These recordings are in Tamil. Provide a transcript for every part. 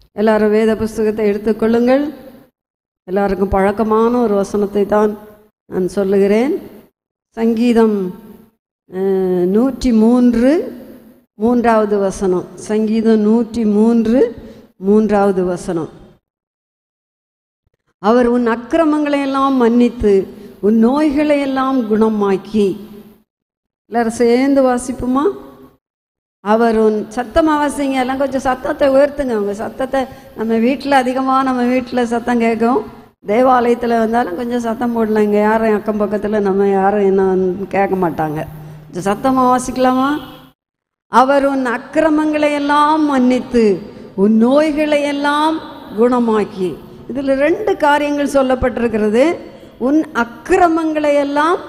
எல்லாரும் வேத புஸ்தகத்தை எடுத்துக்கொள்ளுங்கள் எல்லாருக்கும் பழக்கமான ஒரு வசனத்தை தான் நான் சொல்லுகிறேன் சங்கீதம் அஹ், நூற்றி மூன்று மூன்றாவது வசனம் சங்கீதம் நூற்றி மூன்று மூன்றாவது வசனம் அவர் உன் அக்கிரமங்களை எல்லாம் மன்னித்து உன் நோய்களை எல்லாம் குணமாக்கி எல்லாரும் சேர்ந்து வாசிப்போமா அவர் உன் சத்தமாக வாசிங்க எல்லாம் கொஞ்சம் சத்தத்தை உயர்த்துங்க உங்க சத்தத்தை நம்ம வீட்டில் அதிகமாக நம்ம வீட்டில் சத்தம் கேட்கும் தேவாலயத்தில் வந்தாலும் கொஞ்சம் சத்தம் போடலாம் இங்கே யாரும் அக்கம் பக்கத்தில் நம்ம யாரும் என்ன கேட்க மாட்டாங்க கொஞ்சம் சத்தமாக வாசிக்கலாமா அவர் உன் அக்கிரமங்களை எல்லாம் மன்னித்து உன் நோய்களை எல்லாம் குணமாக்கி இதில் ரெண்டு காரியங்கள் சொல்லப்பட்டிருக்கிறது உன் அக்கிரமங்களை எல்லாம்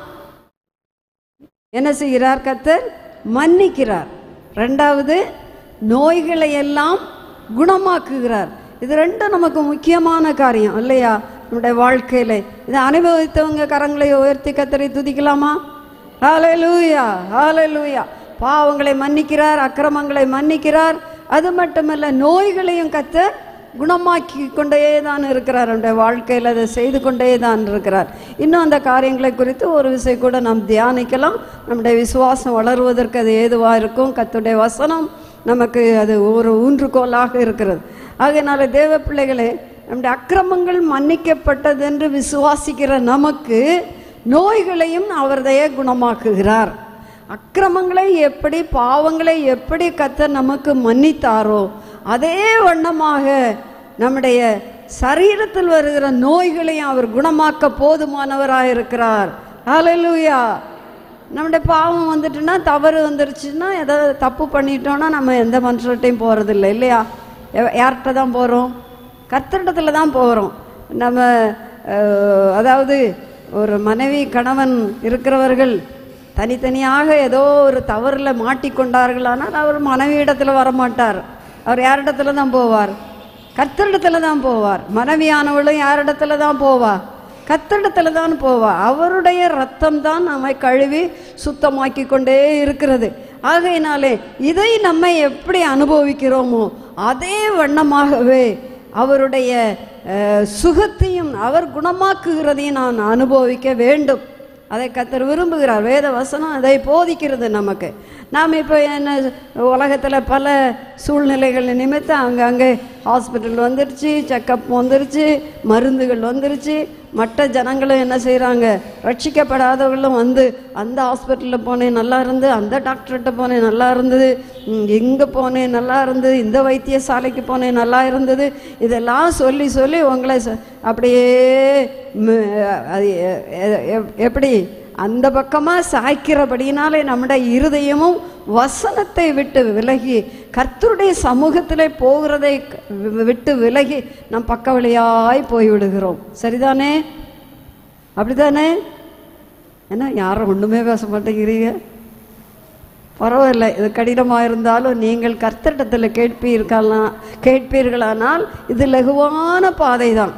என்ன செய்கிறார் கத்தர் மன்னிக்கிறார் ரெண்டாவது நோய்களை எல்லாம் குணமாக்குகிறார் இது ரெண்டும் நமக்கு முக்கியமான காரியம் இல்லையா நம்முடைய வாழ்க்கையில இதை அனுபவித்தவங்க கரங்களை உயர்த்தி கத்தரை துதிக்கலாமா ஹalleluya ஹalleluya பாவங்களை மன்னிக்கிறார் அக்கிரமங்களை மன்னிக்கிறார் அது மட்டுமல்ல நோய்களையும் கத்தர் குணமாக்கி கொண்டே தான் இருக்கிறார் நம்முடைய வாழ்க்கையில் அதை செய்து கொண்டே தான் இருக்கிறார் இன்னும் அந்த காரியங்களை குறித்து ஒரு விசை கூட நாம் தியானிக்கலாம் நம்முடைய விசுவாசம் வளருவதற்கு அது ஏதுவாக இருக்கும் கத்துடைய வசனம் நமக்கு அது ஒரு ஊன்றுகோலாக இருக்கிறது ஆகையினால தேவ பிள்ளைகளே நம்முடைய அக்கிரமங்கள் மன்னிக்கப்பட்டது என்று விசுவாசிக்கிற நமக்கு நோய்களையும் அவர்தையே குணமாக்குகிறார் அக்கிரமங்களை எப்படி பாவங்களை எப்படி கத்தர் நமக்கு மன்னித்தாரோ அதே வண்ணமாக நம்முடைய சரீரத்தில் வருகிற நோய்களையும் அவர் குணமாக்க போதுமானவராக இருக்கிறார் ஹalleluya நம்முடைய பாவம் வந்துட்டுன்னா தவறு வந்துருச்சுன்னா ஏதாவது தப்பு பண்ணிட்டோம்னா நம்ம எந்த மனுஷர்கிட்டையும் போகிறதில்ல இல்லையா யா- யார்கிட்ட தான் போகிறோம் கத்திரிடத்துல தான் போகிறோம் நம்ம அஹ், அதாவது ஒரு மனைவி கணவன் இருக்கிறவர்கள் தனித்தனியாக ஏதோ ஒரு தவறில் மாட்டிக்கொண்டார்களானால் அவர் மனைவியிடத்தில் வரமாட்டார் அவர் யாரிடத்துல தான் போவார் கர்த்தரிடத்துல தான் போவார் மனைவியானவளும் யாரிடத்துல தான் போவா கர்த்தரிடத்துல தான் போவா அவருடைய ரத்தம் தான் நம்மை கழுவி சுத்தமாக்கி கொண்டே இருக்கிறது ஆகையினாலே இதை நம்ம எப்படி அனுபவிக்கிறோமோ அதே வண்ணமாகவே அவருடைய அஹ், சுகத்தையும் அவர் குணமாக்குகிறதையும் நான் அனுபவிக்க வேண்டும் அதை கத்தர் விரும்புகிறார் வேத வசனம் அதை போதிக்கிறது நமக்கு நாம் இப்போ என்ன உலகத்தில் பல சூழ்நிலைகள் நிமித்தம் அங்கங்கே ஹாஸ்பிட்டல் வந்துருச்சு செக்கப் வந்துருச்சு மருந்துகள் வந்துருச்சு மற்ற ஜனங்களும் என்ன செய்கிறாங்க ரட்சிக்கப்படாதவர்களும் வந்து அந்த ஹாஸ்பிட்டலில் போனேன் நல்லா இருந்து அந்த டாக்டர்கிட்ட போனேன் நல்லா இருந்தது இங்கே போனேன் நல்லா இருந்தது இந்த வைத்தியசாலைக்கு போனேன் நல்லா இருந்தது இதெல்லாம் சொல்லி சொல்லி உங்களை ச- அப்படியே ம- அது எ- எ- எ- எப்படி அந்த பக்கமாக சாய்க்கிறபடினாலே நம்முடைய இருதயமும் வசனத்தை விட்டு விலகி கர்த்தருடைய சமூகத்திலே போகிறதை க- வி- விட்டு விலகி நம் பக்க வழியாய் போய்விடுகிறோம் சரிதானே அப்படிதானே என்ன யாரும் ஒன்றுமே பேச மாட்டேங்கிறீங்க பரவாயில்லை இது கடினமாக இருந்தாலும் நீங்கள் கர்த்தரிடத்தில் கேட்பீர்களா கேட்பீர்களானால் இது லகுவான பாதை தான்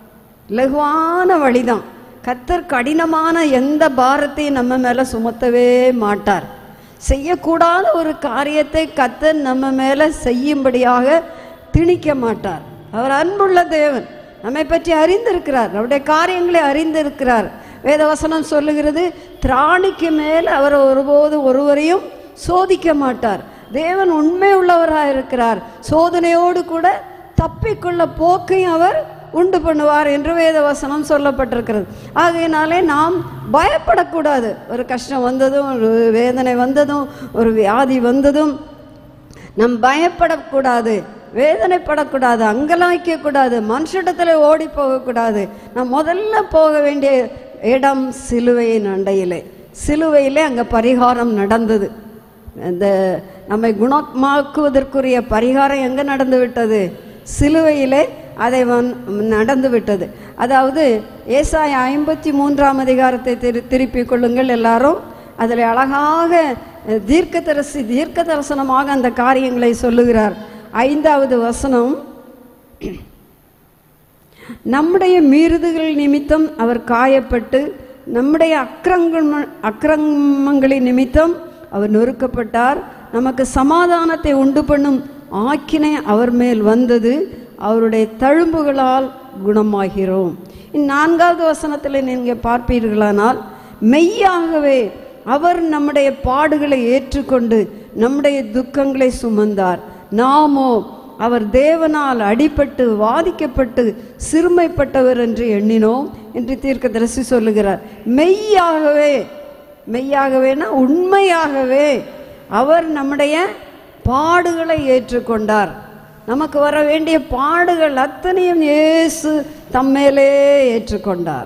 லகுவான வழிதான் கர்த்தர் கடினமான எந்த பாரத்தையும் நம்ம மேலே சுமத்தவே மாட்டார் செய்யக்கூடாத ஒரு காரியத்தை கர்த்தர் நம்ம மேலே செய்யும்படியாக திணிக்க மாட்டார் அவர் அன்புள்ள தேவன் நம்மை பற்றி அறிந்திருக்கிறார் அவருடைய காரியங்களை அறிந்திருக்கிறார் வேதவசனம் சொல்லுகிறது திராணிக்கு மேல் அவர் ஒருபோது ஒருவரையும் சோதிக்க மாட்டார் தேவன் உண்மை உள்ளவராக இருக்கிறார் சோதனையோடு கூட தப்பிக்கொள்ள போக்கையும் அவர் உண்டு பண்ணுவார் என்று வேதவசனம் சொல்லப்பட்டிருக்கிறது ஆகையினாலே நாம் பயப்படக்கூடாது ஒரு கஷ்டம் வந்ததும் ஒரு வேதனை வந்ததும் ஒரு வியாதி வந்ததும் நம் பயப்படக்கூடாது வேதனைப்படக்கூடாது அங்கலாய்க்க கூடாது மனுஷிடத்தில் ஓடி போகக்கூடாது நாம் முதல்ல போக வேண்டிய இடம் சிலுவையின் அண்டையிலே சிலுவையிலே அங்கே பரிகாரம் நடந்தது இந்த நம்மை குணமாக்குவதற்குரிய பரிகாரம் எங்கே நடந்து விட்டது சிலுவையிலே அதை வந் நடந்து விட்டது அதாவது ஏசாய ஐம்பத்தி மூன்றாம் அதிகாரத்தை திரு திருப்பிக் கொள்ளுங்கள் எல்லாரும் அதில் அழகாக அஹ், தீர்க்கதரிசி தீர்க்க தரிசனமாக அந்த காரியங்களை சொல்லுகிறார் ஐந்தாவது வசனம் நம்முடைய மீறுதுகள் நிமித்தம் அவர் காயப்பட்டு நம்முடைய அக்கிரங்க அக்கிரமங்களின் நிமித்தம் அவர் நொறுக்கப்பட்டார் நமக்கு சமாதானத்தை உண்டு பண்ணும் ஆக்கினை அவர் மேல் வந்தது அவருடைய தழும்புகளால் குணமாகிறோம் இந்நான்காவது வசனத்தில் நீங்கள் பார்ப்பீர்களானால் மெய்யாகவே அவர் நம்முடைய பாடுகளை ஏற்றுக்கொண்டு நம்முடைய துக்கங்களை சுமந்தார் நாமோ அவர் தேவனால் அடிபட்டு வாதிக்கப்பட்டு சிறுமைப்பட்டவர் என்று எண்ணினோம் என்று தீர்க்கதரிசி சொல்லுகிறார் மெய்யாகவே மெய்யாகவேனா உண்மையாகவே அவர் நம்முடைய பாடுகளை ஏற்றுக்கொண்டார் நமக்கு வர வேண்டிய பாடுகள் அத்தனையும் இயேசு தம்மேலே ஏற்றுக்கொண்டார்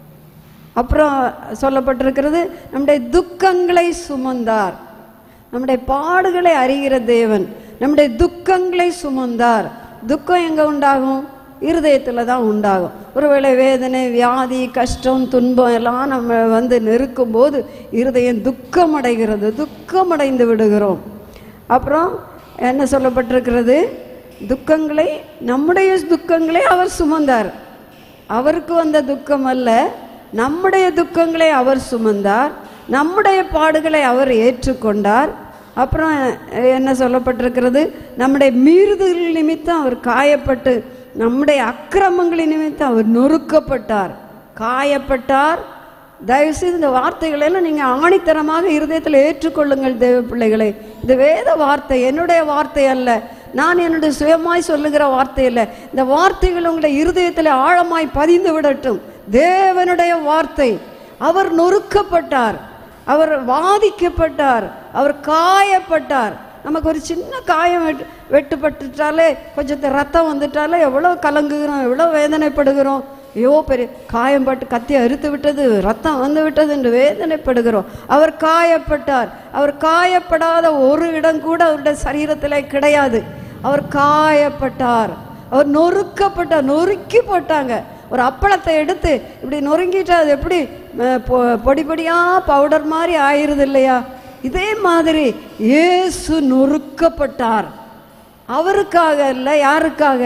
அப்புறம் சொல்லப்பட்டிருக்கிறது நம்முடைய துக்கங்களை சுமந்தார் நம்முடைய பாடுகளை அறிகிற தேவன் நம்முடைய துக்கங்களை சுமந்தார் துக்கம் எங்க உண்டாகும் இருதயத்தில் தான் உண்டாகும் ஒருவேளை வேதனை வியாதி கஷ்டம் துன்பம் எல்லாம் நம்ம வந்து நெருக்கும் போது இருதயம் துக்கம் அடைகிறது துக்கம் அடைந்து விடுகிறோம் அப்புறம் என்ன சொல்லப்பட்டிருக்கிறது துக்கங்களை நம்முடைய துக்கங்களை அவர் சுமந்தார் அவருக்கு வந்த துக்கம் அல்ல நம்முடைய துக்கங்களை அவர் சுமந்தார் நம்முடைய பாடுகளை அவர் ஏற்றுக்கொண்டார் அப்புறம் என்ன சொல்லப்பட்டிருக்கிறது நம்முடைய மீறுதல் நிமித்தம் அவர் காயப்பட்டு நம்முடைய அக்கிரமங்களின் நிமித்தம் அவர் நொறுக்கப்பட்டார் காயப்பட்டார் தயவுசெய்து இந்த வார்த்தைகளை எல்லாம் நீங்கள் ஆணித்தரமாக இருதயத்தில் ஏற்றுக்கொள்ளுங்கள் தேவ பிள்ளைகளை இது வேத வார்த்தை என்னுடைய வார்த்தை அல்ல நான் என்னுடைய சுயமாய் சொல்லுகிற வார்த்தை இல்லை இந்த வார்த்தைகள் உங்களுடைய இருதயத்தில் ஆழமாய் பதிந்து விடட்டும் தேவனுடைய வார்த்தை அவர் நொறுக்கப்பட்டார் அவர் வாதிக்கப்பட்டார் அவர் காயப்பட்டார் நமக்கு ஒரு சின்ன காயம் வெட்டு வெட்டுப்பட்டுட்டாலே கொஞ்சத்தை ரத்தம் வந்துட்டாலே எவ்வளோ கலங்குகிறோம் எவ்வளோ வேதனைப்படுகிறோம் ஐயோ பெரிய காயம் பட்டு கத்தி அறுத்து விட்டது ரத்தம் வந்து விட்டது என்று வேதனைப்படுகிறோம் அவர் காயப்பட்டார் அவர் காயப்படாத ஒரு இடம் கூட அவருடைய சரீரத்தில் கிடையாது அவர் காயப்பட்டார் அவர் நொறுக்கப்பட்டார் நொறுக்கி போட்டாங்க ஒரு அப்பளத்தை எடுத்து இப்படி நொறுங்கிட்டா அது எப்படி அஹ், பொ- பொடி பொடியா பவுடர் மாதிரி ஆயிருது இல்லையா இதே மாதிரி இயேசு நொறுக்கப்பட்டார் அவருக்காக இல்லை யாருக்காக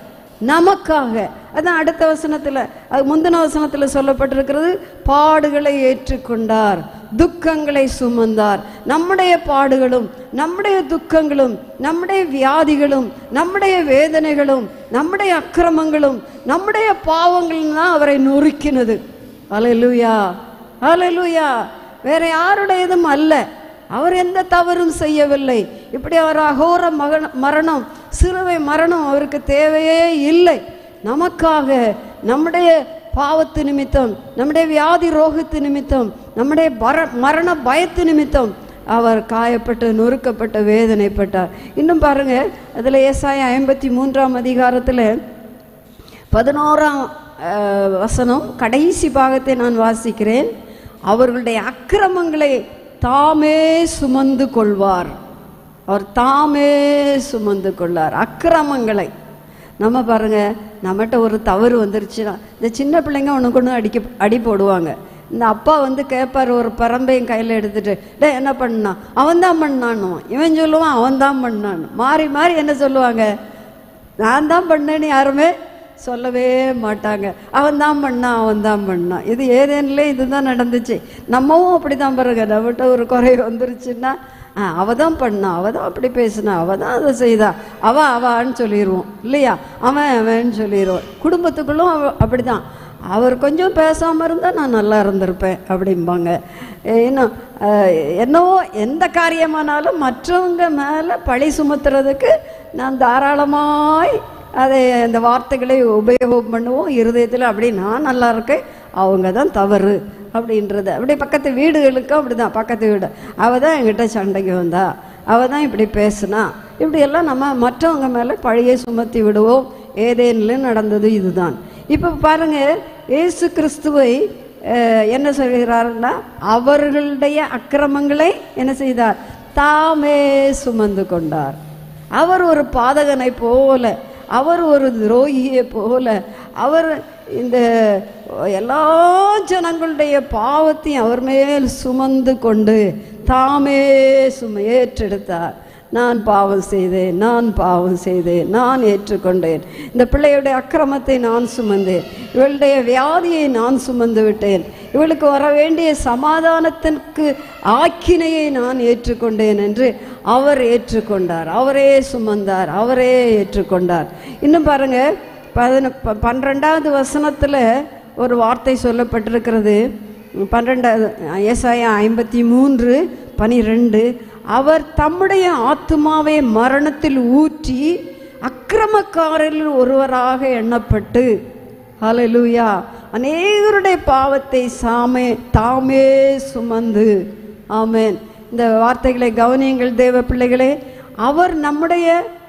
நமக்காக அதான் அடுத்த வசனத்தில் அது முந்தின வசனத்தில் சொல்லப்பட்டிருக்கிறது பாடுகளை ஏற்றுக்கொண்டார் துக்கங்களை சுமந்தார் நம்முடைய பாடுகளும் நம்முடைய துக்கங்களும் நம்முடைய வியாதிகளும் நம்முடைய வேதனைகளும் நம்முடைய அக்கிரமங்களும் நம்முடைய பாவங்களும் தான் அவரை நொறுக்கினது அலையலூயா அலையலூயா வேற யாருடையதும் அல்ல அவர் எந்த தவறும் செய்யவில்லை இப்படி அவர் அகோர மகன மரணம் சிறுவை மரணம் அவருக்கு தேவையே இல்லை நமக்காக நம்முடைய பாவத்து நிமித்தம் நம்முடைய வியாதி ரோகத்து நிமித்தம் நம்முடைய பர மரண பயத்து நிமித்தம் அவர் காயப்பட்டு நொறுக்கப்பட்ட வேதனைப்பட்டார் இன்னும் பாருங்க அதில் ஏசாய ஐம்பத்தி மூன்றாம் அதிகாரத்தில் பதினோராம் அஹ், வசனம் கடைசி பாகத்தை நான் வாசிக்கிறேன் அவர்களுடைய அக்கிரமங்களை தாமே சுமந்து கொள்வார் அவர் தாமே சுமந்து கொள்ளார் அக்கிரமங்களை நம்ம பாருங்க நம்மகிட்ட ஒரு தவறு வந்துருச்சுன்னா இந்த சின்ன பிள்ளைங்க ஒன்று கொண்டு அடிக்க அடி போடுவாங்க இந்த அப்பா வந்து கேட்பார் ஒரு பரம்பையும் கையில் எடுத்துட்டு டே என்ன பண்ணான் அவன் தான் பண்ணானோ இவன் சொல்லுவான் அவன் தான் பண்ணான் மாறி மாறி என்ன சொல்லுவாங்க நான் தான் பண்ணேன்னு யாருமே சொல்லவே மாட்டாங்க அவன் தான் பண்ணான் அவன் தான் பண்ணான் இது ஏதேனிலே இதுதான் நடந்துச்சு நம்மவும் அப்படி தான் பாருங்க நம்மகிட்ட ஒரு குறை வந்துருச்சுன்னா ஆ அவ தான் பண்ணா அவ தான் அப்படி பேசினா அவ தான் அதை செய்தா அவ அவான்னு சொல்லிடுவோம் இல்லையா அவன் அவன்னு சொல்லிடுவோம் குடும்பத்துக்குள்ளும் அவ அப்படிதான் அவர் கொஞ்சம் பேசாமல் இருந்தால் நான் நல்லா இருந்திருப்பேன் அப்படிம்பாங்க இன்னும் அஹ், என்னவோ எந்த காரியமானாலும் மற்றவங்க மேலே பழி சுமத்துறதுக்கு நான் தாராளமாய் அதை அந்த வார்த்தைகளை உபயோகம் பண்ணுவோம் இருதயத்தில் அப்படி நான் நல்லா இருக்கேன் அவங்க தான் தவறு அப்படின்றது அப்படியே பக்கத்து வீடுகளுக்கும் அப்படிதான் பக்கத்து வீடு அவ தான் என்கிட்ட சண்டைக்கு வந்தா அவ தான் இப்படி பேசுனா இப்படியெல்லாம் நம்ம மற்றவங்க மேலே பழியை சுமத்தி விடுவோம் ஏதேனில் நடந்தது இதுதான் இப்போ பாருங்க இயேசு கிறிஸ்துவை அஹ், என்ன சொல்கிறாருன்னா அவர்களுடைய அக்கிரமங்களை என்ன செய்தார் தாமே சுமந்து கொண்டார் அவர் ஒரு பாதகனை போல அவர் ஒரு துரோகியை போல அவர் இந்த எல்லா ஜனங்களுடைய பாவத்தையும் அவர் மேல் சுமந்து கொண்டு தாமே சும ஏற்றெடுத்தார் நான் பாவம் செய்தேன் நான் பாவம் செய்தேன் நான் ஏற்றுக்கொண்டேன் இந்த பிள்ளையுடைய அக்கிரமத்தை நான் சுமந்தேன் இவளுடைய வியாதியை நான் சுமந்து விட்டேன் இவளுக்கு வர வேண்டிய சமாதானத்திற்கு ஆக்கினையை நான் ஏற்றுக்கொண்டேன் என்று அவர் ஏற்றுக்கொண்டார் அவரே சுமந்தார் அவரே ஏற்றுக்கொண்டார் இன்னும் பாருங்க பதின ப- பன்னிரெண்டாவது வசனத்தில் ஒரு வார்த்தை சொல்லப்பட்டிருக்கிறது பன்னிரெண்டாவது ஏசாயா ஐம்பத்தி மூன்று பனிரெண்டு அவர் தம்முடைய ஆத்துமாவை மரணத்தில் ஊற்றி அக்கிரமக்காரரில் ஒருவராக எண்ணப்பட்டு ஹalleluya அநேகருடைய பாவத்தை சாமே தாமே சுமந்து ஆமென் இந்த வார்த்தைகளை கவனியுங்கள் தேவ பிள்ளைகளே அவர் நம்முடைய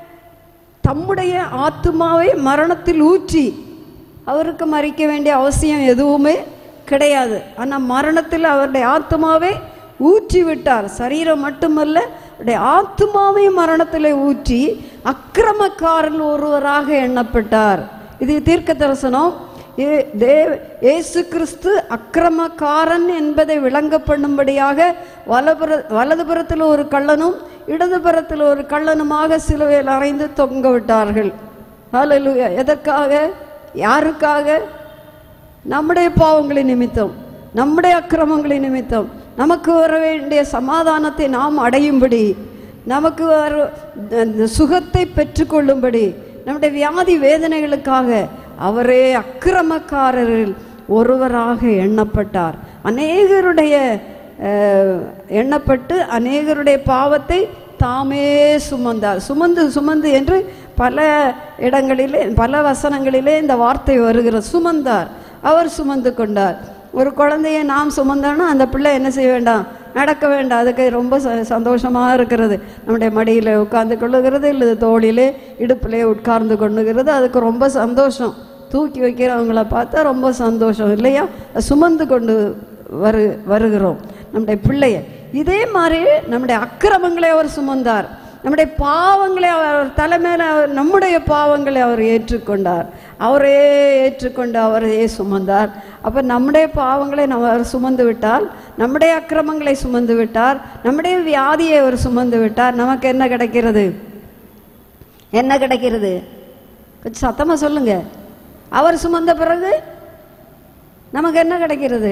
தம்முடைய ஆத்துமாவை மரணத்தில் ஊற்றி அவருக்கு மறிக்க வேண்டிய அவசியம் எதுவுமே கிடையாது ஆனால் மரணத்தில் அவருடைய ஆத்துமாவை ஊற்றி விட்டார் சரீரம் மட்டுமல்ல அவருடைய ஆத்துமாவை மரணத்தில் ஊற்றி அக்கிரமக்காரன் ஒருவராக எண்ணப்பட்டார் இது தீர்க்க தரிசனம் ஏ- தேவ இயேசு கிறிஸ்து அக்கிரமக்காரன் என்பதை விளங்க பண்ணும்படியாக வலபுற வலதுபுறத்தில் ஒரு கள்ளனும் இடதுபுறத்தில் ஒரு கள்ளனுமாக சிலுவையில் அறைந்து தொங்க விட்டார்கள் ஹalleluya எதற்காக யாருக்காக நம்முடைய பாவங்களின் நிமித்தம் நம்முடைய அக்கிரமங்களின் நிமித்தம் நமக்கு வர வேண்டிய சமாதானத்தை நாம் அடையும்படி நமக்கு வர அந்த சுகத்தை பெற்றுக்கொள்ளும்படி நம்முடைய வியாதி வேதனைகளுக்காக அவரே அக்கிரமக்காரரில் ஒருவராக எண்ணப்பட்டார் அநேகருடைய அஹ், எண்ணப்பட்டு அநேகருடைய பாவத்தை தாமே சுமந்தார் சுமந்து சுமந்து என்று பல இடங்களிலே பல வசனங்களிலே இந்த வார்த்தை வருகிறது சுமந்தார் அவர் சுமந்து கொண்டார் ஒரு குழந்தையை நாம் சுமந்தோன்னா அந்த பிள்ளை என்ன செய்ய வேண்டாம் நடக்க வேண்டாம் அதுக்கு ரொம்ப ச- சந்தோஷமா இருக்கிறது நம்முடைய மடியில் உட்கார்ந்து கொள்ளுகிறது இல்லை தோளிலே இடுப்பிலே உட்கார்ந்து கொள்ளுகிறது அதுக்கு ரொம்ப சந்தோஷம் தூக்கி வைக்கிறவங்கள பார்த்தா ரொம்ப சந்தோஷம் இல்லையா சுமந்து கொண்டு வரு வருகிறோம் நம்முடைய பிள்ளைய இதே மாதிரி நம்முடைய அக்கிரமங்களை அவர் சுமந்தார் நம்முடைய பாவங்களை அவர் தலைமையில் அவர் நம்முடைய பாவங்களை அவர் ஏற்றுக்கொண்டார் அவரே ஏற்றுக்கொண்டு அவரையே சுமந்தார் அப்போ நம்முடைய பாவங்களை நம்ம அவர் சுமந்து விட்டால் நம்முடைய அக்கிரமங்களை சுமந்து விட்டார் நம்முடைய வியாதியை அவர் சுமந்து விட்டார் நமக்கு என்ன கிடைக்கிறது என்ன கிடைக்கிறது கொஞ்சம் சத்தமாக சொல்லுங்க அவர் சுமந்த பிறகு நமக்கு என்ன கிடைக்கிறது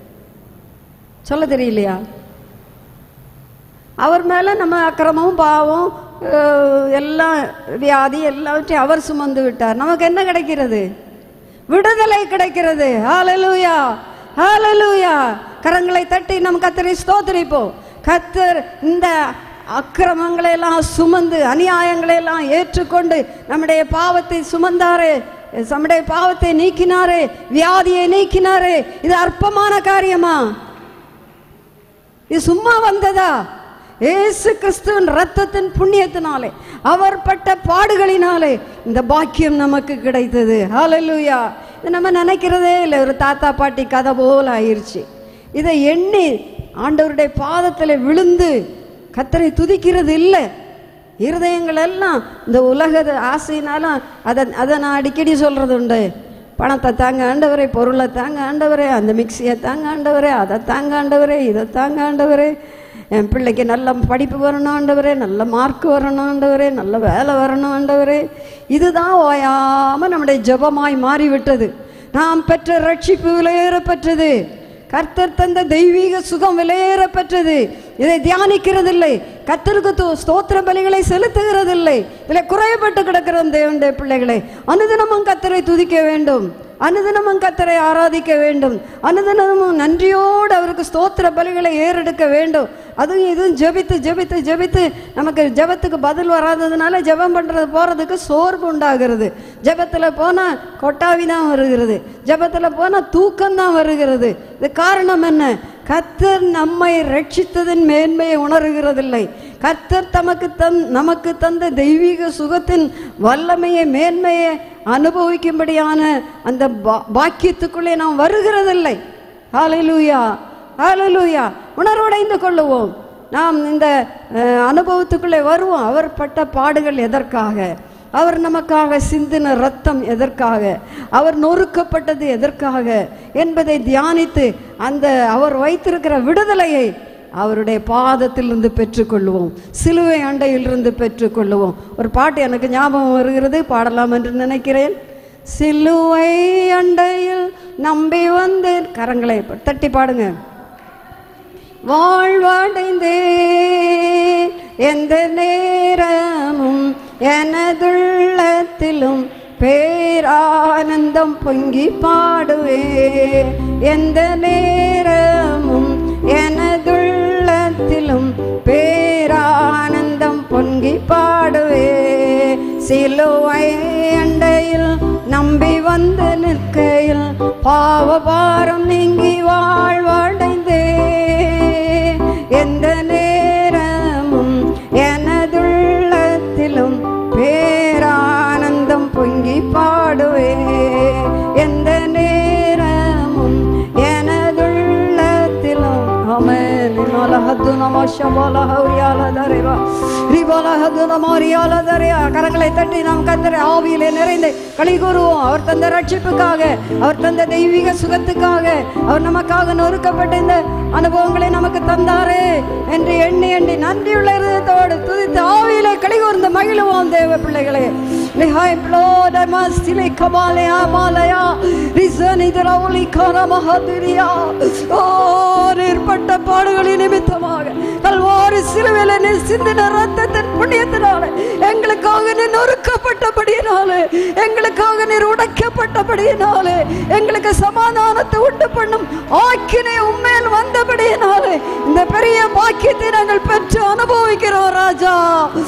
சொல்ல தெரியலையா அவர் மேலே நம்ம அக்கிரமம் பாவம் அஹ், எல்லாம் வியாதி எல்லாவற்றையும் அவர் சுமந்து விட்டார் நமக்கு என்ன கிடைக்கிறது விடுதலை கிடைக்கிறது ஹalleluya ஹalleluya கரங்களை தட்டி நம் கத்தரை ஸ்தோத்திரிப்போம் கத்தர் இந்த அக்கிரமங்களை எல்லாம் சுமந்து அநியாயங்களை எல்லாம் ஏற்றுக்கொண்டு நம்முடைய பாவத்தை சுமந்தாரே நம்முடைய பாவத்தை நீக்கினாரே வியாதியை நீக்கினாரே இது அற்பமான காரியமா இது சும்மா வந்ததா ஏசு கிறிஸ்துவின் ரத்தத்தின் புண்ணியத்தினாலே அவர் பட்ட பாடுகளினாலே இந்த பாக்கியம் நமக்கு கிடைத்தது ஹalleluya இது நம்ம நினைக்கிறதே இல்லை ஒரு தாத்தா பாட்டி கதை போல ஆயிருச்சு இதை எண்ணி ஆண்டவருடைய பாதத்தில் விழுந்து கத்தரை துதிக்கிறது இல்லை இருதயங்கள் எல்லாம் இந்த உலக ஆசையினாலும் அதை அதை நான் அடிக்கடி சொல்றது உண்டு பணத்தை தாங்க ஆண்டவரே பொருளை தாங்க ஆண்டவரே அந்த மிக்சியை தாங்க ஆண்டவரே அதை தாங்க ஆண்டவரே இதை தாங்க ஆண்டவரே என் பிள்ளைக்கு நல்ல படிப்பு வரணும் ஆண்டவரே நல்ல மார்க் வரணும் ஆண்டவரே நல்ல வேலை வரணும் ஆண்டவரே இதுதான் ஓயாம நம்முடைய ஜெபமாய் மாறிவிட்டது நாம் பெற்ற ரட்சிப்பு விலையேறப்பெற்றது கர்த்தர் தந்த தெய்வீக சுகம் விலையேறப்பெற்றது இதை தியானிக்கிறதில்லை கர்த்தருக்கு து- ஸ்தோத்திர பலிகளை செலுத்துகிறதில்லை இதில் குறையப்பட்டு கிடக்கிற தேவனுடைய பிள்ளைகளை அனுதினமும் கர்த்தரை துதிக்க வேண்டும் அனுதினமும் கர்த்தரை ஆராதிக்க வேண்டும் அனுதினமும் நன்றியோடு அவருக்கு ஸ்தோத்திர பலிகளை ஏறெடுக்க வேண்டும் அதுவும் இதுவும் ஜெபித்து ஜெபித்து ஜெபித்து நமக்கு ஜெபத்துக்கு பதில் வராததுனால ஜெபம் பண்ணுறது போகிறதுக்கு சோர்வு உண்டாகிறது ஜெபத்தில் போனால் கொட்டாவி தான் வருகிறது ஜெபத்தில் போனால் தூக்கம் தான் வருகிறது இது காரணம் என்ன கர்த்தர் நம்மை ரட்சித்ததின் மேன்மையை உணர்கிறதில்லை கர்த்தர் தமக்கு தன் நமக்கு தந்த தெய்வீக சுகத்தின் வல்லமையை மேன்மையை அனுபவிக்கும்படியான அந்த பா- பாக்கியத்துக்குள்ளே நாம் வருகிறதில்லை ஹalleluya ஹalleluya உணர்வடைந்து கொள்ளுவோம் நாம் இந்த அஹ், அனுபவத்துக்குள்ளே வருவோம் அவர் பட்ட பாடுகள் எதற்காக அவர் நமக்காக சிந்தின ரத்தம் எதற்காக அவர் நொறுக்கப்பட்டது எதற்காக என்பதை தியானித்து அந்த அவர் வைத்திருக்கிற விடுதலையை அவருடைய பாதத்திலிருந்து பெற்றுக்கொள்வோம் சிலுவை அண்டையிலிருந்து பெற்றுக்கொள்வோம் ஒரு பாட்டு எனக்கு ஞாபகம் வருகிறது பாடலாம் என்று நினைக்கிறேன் சிலுவை அண்டையில் நம்பி வந்து கரங்களை தட்டி பாடுங்க வாழ்வடைந்தே எந்த நேரமும் எனதுள்ளத்திலும் பேரானந்தம் பொங்கி பாடுவே எந்த நேரமும் எனதுள்ளத்திலும் பேரானந்தம் பொங்கி பாடுவே சிலுவை அண்டையில் நம்பி வந்து நிற்கையில் பாவபாரம் நீங்கி வாழ்வடைந்தே எந்த நேரமும் எனதுள்ளத்திலும் பேரானந்தம் பொங்கி பாடுவே எந்த நேரமும் எனதுள்ளத்திலும் ஆமென் இனலஹது நமஷபலஹரியாலதரேவா ரிபலஹது நமரியாலதரேயா கரங்களை தட்டி நாம் கத்தரை ஆவியிலே நிறைந்து களி கூறுவோம் அவர் தந்த ரட்சிப்புக்காக அவர் தந்த தெய்வீக சுகத்துக்காக அவர் நமக்காக நொறுக்கப்பட்ட இந்த அனுபவங்களை நமக்கு தந்தாரே என்று எண்ணி எண்ணி நன்றியுள்ள இருதயத்தோடு துதித்து ஆவியிலே களி கூர்ந்து மகிழுவோம் தேவ பிள்ளைகளே லிஹாய் ப்ளோட மஸ்திலை கபாலயா மாலயா ரிசனி திரவுலி கரமஹதிரியா ஓ ஏற்பட்ட பாடுகளின் நிமித்தமாக கல்வாரி சிலுவையில நீ சிந்தின ரத்தத்தின் புண்ணியத்தினால எங்களுக்காக நீ நொறுக்கப்பட்டபடியினாலே எங்களுக்காக நீர் உடைக்கப்பட்டபடியினாலே எங்களுக்கு சமாதானத்தை உண்டு பண்ணும் ஆக்கினை உண்மையில் வந்தபடியினாலே இந்த பெரிய பாக்கியத்தை நாங்கள் பெற்று அனுபவிக்கிறோம் ராஜா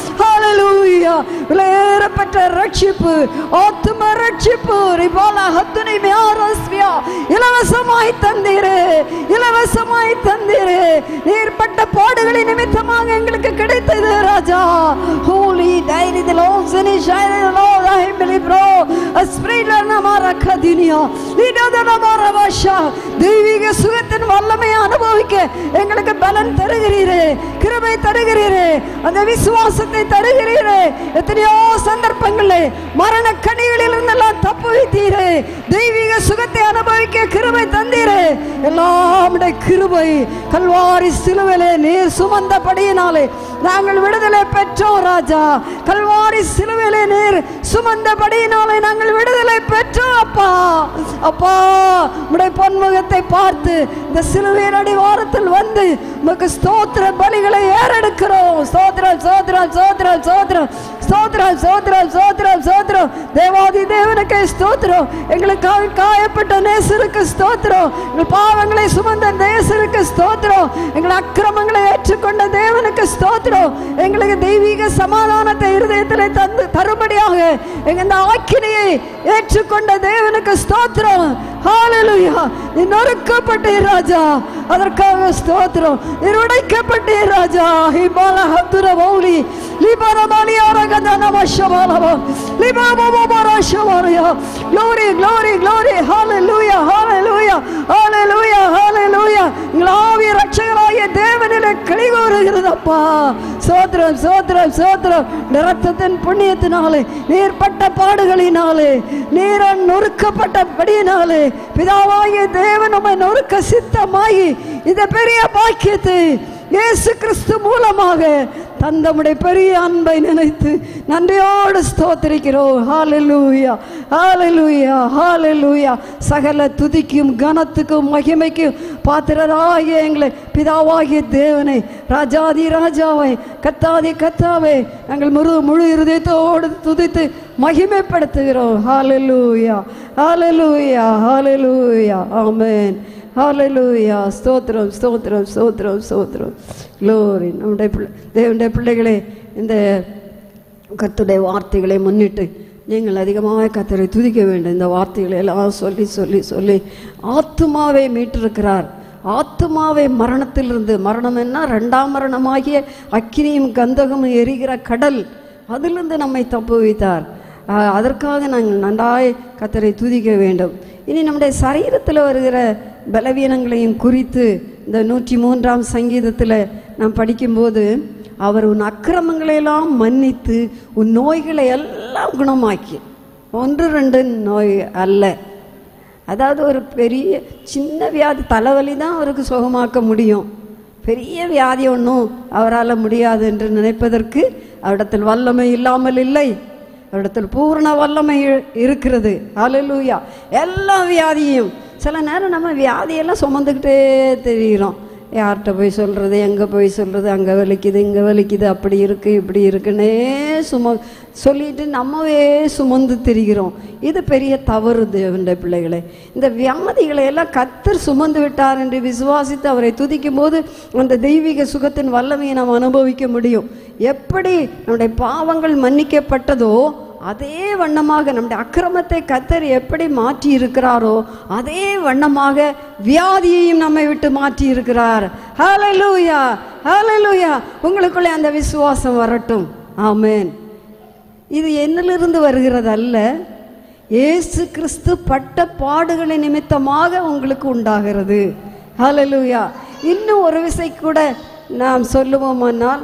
ஹalleluya விலையேறப்பட்ட ரட்சிப்பு ஆத்தும ரட்சிப்பு ரிபாலா ஹத்துனி மியாரஸ்வியா இலவசமாய் தந்தீரே இலவசமாய் தந்தீரே நீர்பட்ட பாடுகளின் நிமித்தமாக எங்களுக்கு கிடைத்தது ராஜா ஹோலி டைரி தி லோசனி ஷைரி லோ ஐ ப்ரோ அஸ்பிரிட்ல நமரா கதினியா இதத நமரா வாஷா தெய்வீக சுகத்தின் வல்லமையை அனுபவிக்க எங்களுக்கு பலன் தருகிறீரே கிருபை தருகிறீரே அந்த விசுவாசத்தை தருகிறீரே எத்தனையோ சந்தர்ப்பங்களில் மரண கனிகளில் இருந்தெல்லாம் தப்பு வைத்தீரே தெய்வீக சுகத்தை அனுபவிக்க கிருபை தந்தீரே எல்லாம் உம்முடைய கிருபை கல்வாரி சிலுவிலே நீர் சுமந்தபடியினாலே நாங்கள் விடுதலை பெற்றோம் ராஜா கல்வாரி சிலுவிலே நீர் சுமந்தபடியினாலே நாங்கள் விடுதலை பெற்றோம் அப்பா அப்பா உடைய பொன்முகத்தை பார்த்து இந்த சிலுவையின் அடிவாரத்தில் வந்து உமக்கு ஸ்தோத்திர பலிகளை ஏறெடுக்கிறோம் ஸ்தோத்திரம் ஸ்தோத்திரம் ஸ்தோத்திரம் ஸ்தோத்திரம் ஸ்தோத்திரம் ஸ்தோத்திரம் ஸ்தோத்திரம் ஸ்தோத்திரம் தேவாதி தேவனுக்கு ஸ்தோத்திரம் எங்களுக்காக காயப்பட்ட நேசருக்கு ஸ்தோத்திரம் எங்கள் பாவங்களை சுமந்த நேசருக்கு ஸ்தோத்திரம் எங்கள் அக்கிரமங்களை ஏற்றுக்கொண்ட தேவனுக்கு ஸ்தோத்திரம் எங்களுக்கு தெய்வீக சமாதானத்தை இருதயத்தில் தந்து தரும்படியாக எங்க இந்த ஆக்கினையை ஏற்றுக்கொண்ட தேவனுக்கு ஸ்தோத்திரம் ஹalleluya நீ நொறுக்கப்பட்டீர் ராஜா அதற்காக ஸ்தோத்திரம் நீர் உடைக்கப்பட்டீர் ராஜா ஹிபால ஹத்துர Mouli லிபர மலியார கதன வஷமாலவ லிபாபோ பரஷமாரியா glory glory glory hallelujah hallelujah hallelujah hallelujah ஆவிய ரட்சகராகிய தேவனிலே களிகூறுகிறதப்பா சோத்திரம் சோத்திரம் சோத்திரம் ரத்தத்தின் புண்ணியத்தினாலே நீர் பட்ட பாடுகளினாலே நீரன் நொறுக்கப்பட்டபடியினாலே பிதாவாகிய தேவன் உம்மை நொறுக்க சித்தமாகி இந்த பெரிய பாக்கியத்தை இயேசு கிறிஸ்து மூலமாக தந்தமுடைய பெரிய அன்பை நினைத்து நன்றியோடு ஸ்தோத்திரிக்கிறோம் ஹalleluya ஹalleluya ஹalleluya சகல துதிக்கும் கனத்துக்கும் மகிமைக்கும் பாத்திரராகிய எங்களை பிதாவாகிய தேவனை ராஜாதி ராஜாவை கத்தாதி கத்தாவை நாங்கள் முழு முழு இருதயத்தோடு துதித்து மகிமைப்படுத்துகிறோம் ஹalleluya ஹalleluya ஹalleluya ஆமென் ஹalleluya ஸ்தோத்திரம் ஸ்தோத்திரம் ஸ்தோத்திரம் ஸ்தோத்திரம் க்ளோரி நம்முடைய பிள்ளை தேவனுடைய பிள்ளைகளே இந்த கர்த்தருடைய வார்த்தைகளை முன்னிட்டு நீங்கள் அதிகமாக கத்தரை துதிக்க வேண்டும் இந்த வார்த்தைகளை எல்லாம் சொல்லி சொல்லி சொல்லி ஆத்துமாவை மீட்டிருக்கிறார் ஆத்துமாவை மரணத்திலிருந்து மரணம் என்ன ரெண்டாம் மரணமாகிய அக்கினியும் கந்தகமும் எரிகிற கடல் அதிலிருந்து நம்மை தப்புவித்தார் ஆஹ் அதற்காக நாங்கள் நன்றாய் கத்தரை துதிக்க வேண்டும் இனி நம்முடைய சரீரத்தில் வருகிற பலவீனங்களையும் குறித்து இந்த நூற்றி மூன்றாம் சங்கீதத்தில் நாம் படிக்கும்போது அவர் உன் அக்கிரமங்களை எல்லாம் மன்னித்து உன் நோய்களை எல்லாம் குணமாக்கி ஒன்று ரெண்டு நோய் அல்ல அதாவது ஒரு பெரிய சின்ன வியாதி தலைவலி தான் அவருக்கு சுகமாக்க முடியும் பெரிய வியாதி ஒன்றும் அவரால் முடியாது என்று நினைப்பதற்கு அவரிடத்தில் வல்லமை இல்லாமல் இல்லை அவரிடத்தில் பூர்ண வல்லமை இ- இருக்கிறது ஹalleluya எல்லா வியாதியும் சில நேரம் நம்ம வியாதியெல்லாம் சுமந்துக்கிட்டே தெரிகிறோம் யார்கிட்ட போய் சொல்கிறது எங்கே போய் சொல்கிறது அங்கே வலிக்குது இங்கே வலிக்குது அப்படி இருக்குது இப்படி இருக்குன்னே சும சொல்லிட்டு நம்மவே சுமந்து திரிகிறோம் இது பெரிய தவறு தேவனுடைய பிள்ளைகளே இந்த வியாதிகளை எல்லாம் கத்தர் சுமந்து விட்டார் என்று விசுவாசித்து அவரை துதிக்கும் போது அந்த தெய்வீக சுகத்தின் வல்லமையை நாம் அனுபவிக்க முடியும் எப்படி நம்முடைய பாவங்கள் மன்னிக்கப்பட்டதோ அதே வண்ணமாக நம்முடைய அக்கிரமத்தை கத்தர் எப்படி மாற்றி இருக்கிறாரோ அதே வண்ணமாக வியாதியையும் நம்மை விட்டு மாற்றி இருக்கிறார் ஹalleluya ஹalleluya உங்களுக்குள்ளே அந்த விசுவாசம் வரட்டும் ஆமென் இது என்னிலிருந்து வருகிறது அல்ல இயேசு கிறிஸ்து பட்ட பாடுகளின் நிமித்தமாக உங்களுக்கு உண்டாகிறது ஹalleluya இன்னும் ஒரு விசை கூட நாம் சொல்லுவோமானால்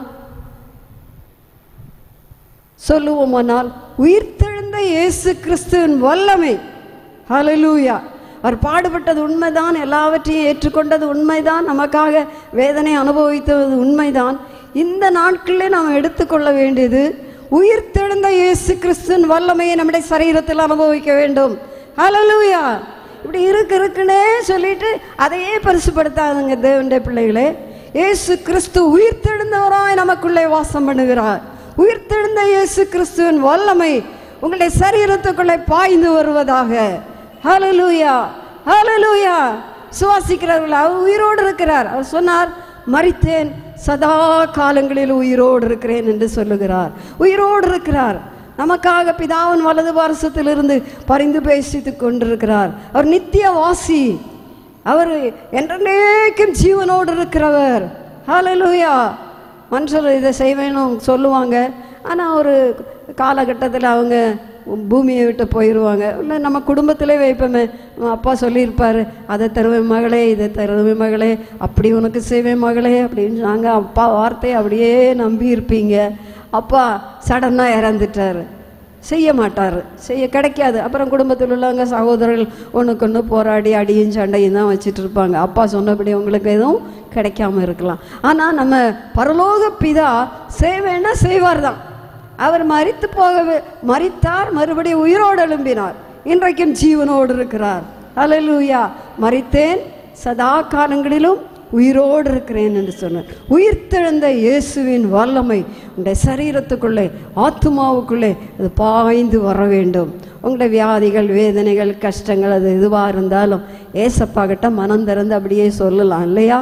சொல்லுவோமானால் உயிர்த்தெழுந்த இயேசு கிறிஸ்துவின் வல்லமை ஹalleluya அவர் பாடுபட்டது உண்மைதான் எல்லாவற்றையும் ஏற்றுக்கொண்டது உண்மைதான் நமக்காக வேதனை அனுபவித்தது உண்மைதான் இந்த நாட்களிலே நாம் எடுத்துக்கொள்ள வேண்டியது உயிர்த்தெழுந்த இயேசு கிறிஸ்துவின் வல்லமையை நம்முடைய சரீரத்தில் அனுபவிக்க வேண்டும் ஹalleluya இப்படி இருக்கு இருக்குன்னே சொல்லிட்டு அதையே பரிசுப்படுத்தாதுங்க தேவனுடைய பிள்ளைகளே இயேசு கிறிஸ்து உயிர்த்தெழுந்தவராய் நமக்குள்ளே வாசம் பண்ணுகிறார் உயிர்த்தெழுந்த இயேசு கிறிஸ்துவின் வல்லமை உங்களுடைய சரீரத்துக்குள்ளே பாய்ந்து வருவதாக ஹalleluya ஹalleluya சுவாசிக்கிறவர்கள் அவர் உயிரோடு இருக்கிறார் அவர் சொன்னார் மரித்தேன் சதா காலங்களில் உயிரோடு இருக்கிறேன் என்று சொல்லுகிறார் உயிரோடு இருக்கிறார் நமக்காக பிதாவின் வலது பாரசத்திலிருந்து பரிந்து பேசித்துக் கொண்டிருக்கிறார் அவர் நித்திய வாசி அவர் என்றென்றைக்கும் ஜீவனோடு இருக்கிறவர் ஹalleluya மனுஷர் இதை செய்வேணும் சொல்லுவாங்க ஆனால் ஒரு காலகட்டத்தில் அவங்க பூமியை விட்டு போயிடுவாங்க இல்லை நம்ம குடும்பத்திலே வைப்போமே நம்ம அப்பா சொல்லியிருப்பாரு அதை தருவேன் மகளே இதை தருவேன் மகளே அப்படி உனக்கு செய்வேன் மகளே அப்படின்னு சொன்னாங்க அப்பா வார்த்தையை அப்படியே நம்பி இருப்பீங்க அப்பா சடனாக இறந்துட்டாரு செய்ய மாட்டார் செய்ய கிடைக்காது அப்புறம் குடும்பத்தில் உள்ளவங்க சகோதரர்கள் ஒன்றுக்கு ஒன்று போராடி அடியும் சண்டையும் தான் வச்சுட்டு இருப்பாங்க அப்பா சொன்னபடி உங்களுக்கு எதுவும் கிடைக்காம இருக்கலாம் ஆனால் நம்ம பரலோக பிதா செய்வேன்னா செய்வார் தான் அவர் மரித்து போகவே மரித்தார் மறுபடியும் உயிரோடு எழும்பினார் இன்றைக்கும் ஜீவனோடு இருக்கிறார் ஹalleluya மரித்தேன் சதா காலங்களிலும் உயிரோடு இருக்கிறேன் என்று சொன்னார் உயிர்த்தெழுந்த இயேசுவின் வல்லமை உங்களுடைய சரீரத்துக்குள்ளே ஆத்துமாவுக்குள்ளே அது பாய்ந்து வர வேண்டும் உங்களுடைய வியாதிகள் வேதனைகள் கஷ்டங்கள் அது எதுவாக இருந்தாலும் ஏசப்பா கிட்ட மனம் திறந்து அப்படியே சொல்லலாம் இல்லையா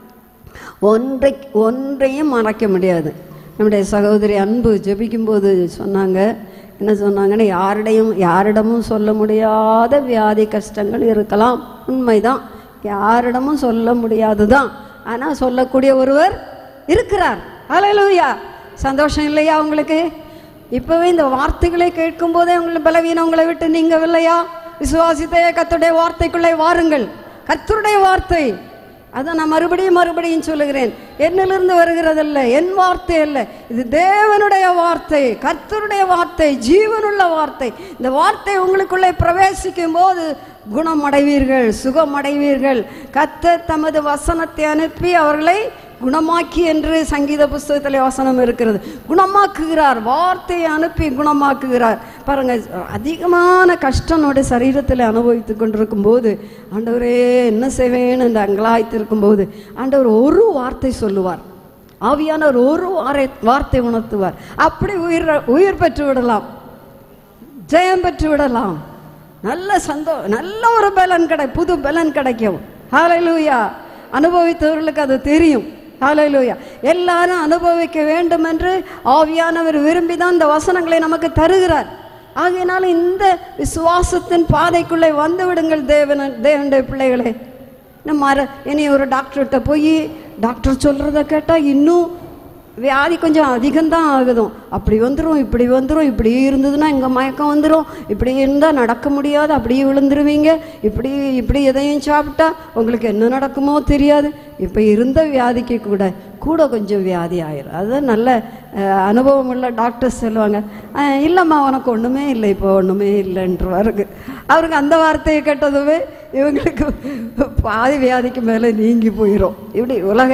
ஒன்றை ஒன்றையும் மறைக்க முடியாது நம்முடைய சகோதரி அன்பு ஜெபிக்கும்போது சொன்னாங்க என்ன சொன்னாங்கன்னா யாரிடையும் யாரிடமும் சொல்ல முடியாத வியாதி கஷ்டங்கள் இருக்கலாம் உண்மைதான் யாரிடமும் சொல்ல முடியாதுதான் ஆனால் சொல்லக்கூடிய ஒருவர் இருக்கிறார் ஹalleluya சந்தோஷம் இல்லையா உங்களுக்கு இப்போவே இந்த வார்த்தைகளை கேட்கும் போதே உங்களை பலவீனம் உங்களை விட்டு நீங்கவில்லையா விசுவாசித்தே கத்துடைய வார்த்தைக்குள்ளே வாருங்கள் கர்த்தருடைய வார்த்தை அதை நான் மறுபடியும் மறுபடியும் சொல்லுகிறேன் என்னிலிருந்து வருகிறதல்ல என் வார்த்தை அல்ல இது தேவனுடைய வார்த்தை கர்த்தருடைய வார்த்தை ஜீவனுள்ள வார்த்தை இந்த வார்த்தை உங்களுக்குள்ளே பிரவேசிக்கும் போது குணம் அடைவீர்கள் சுகம் அடைவீர்கள் கர்த்தர் தமது வசனத்தை அனுப்பி அவர்களை குணமாக்கி என்று சங்கீத புஸ்தகத்தில் வசனம் இருக்கிறது குணமாக்குகிறார் வார்த்தையை அனுப்பி குணமாக்குகிறார் பாருங்க அதிகமான கஷ்டம் நம்முடைய சரீரத்தில் அனுபவித்து கொண்டிருக்கும் போது ஆண்டவரே என்ன செய்வேன் என்று அங்கலாய்த்திருக்கும் போது ஆண்டவர் ஒரு வார்த்தை சொல்லுவார் ஆவியானவர் ஒரு வாரை வார்த்தை உணர்த்துவார் அப்படி உயிர் உயிர் பெற்று விடலாம் ஜெயம் பெற்று விடலாம் நல்ல சந்தோ நல்ல ஒரு பலன் கிடை புது பலன் கிடைக்கும் ஹalleluya அனுபவித்தவர்களுக்கு அது தெரியும் ஹalleluya எல்லாரும் அனுபவிக்க வேண்டும் என்று ஆவியானவர் விரும்பி தான் இந்த வசனங்களை நமக்கு தருகிறார் ஆகையினால இந்த விசுவாசத்தின் பாதைக்குள்ளே வந்து விடுங்கள் தேவன தேவனுடைய பிள்ளைகளே நம்ம மர இனி ஒரு டாக்டர்கிட்ட போய் டாக்டர் சொல்கிறத கேட்டால் இன்னும் வியாதி கொஞ்சம் அதிகம்தான் ஆகுதும் அப்படி வந்துடும் இப்படி வந்துடும் இப்படி இருந்ததுன்னா இங்கே மயக்கம் வந்துடும் இப்படி இருந்தால் நடக்க முடியாது அப்படியே விழுந்துருவீங்க இப்படி இப்படி எதையும் சாப்பிட்டா உங்களுக்கு என்ன நடக்குமோ தெரியாது இப்போ இருந்த வியாதிக்கு கூட கூட கொஞ்சம் வியாதி ஆயிரும் அதுதான் நல்ல அஹ், அனுபவம் உள்ள டாக்டர்ஸ் சொல்லுவாங்க "அஹ், இல்லைம்மா உனக்கு ஒன்றுமே இல்லை இப்போ ஒன்றுமே இல்லைன்றவாருக்கு அவருக்கு அந்த வார்த்தையை கேட்டதுமே இவங்களுக்கு பாதி வியாதிக்கு மேலே நீங்கி போயிடும் இப்படி உலக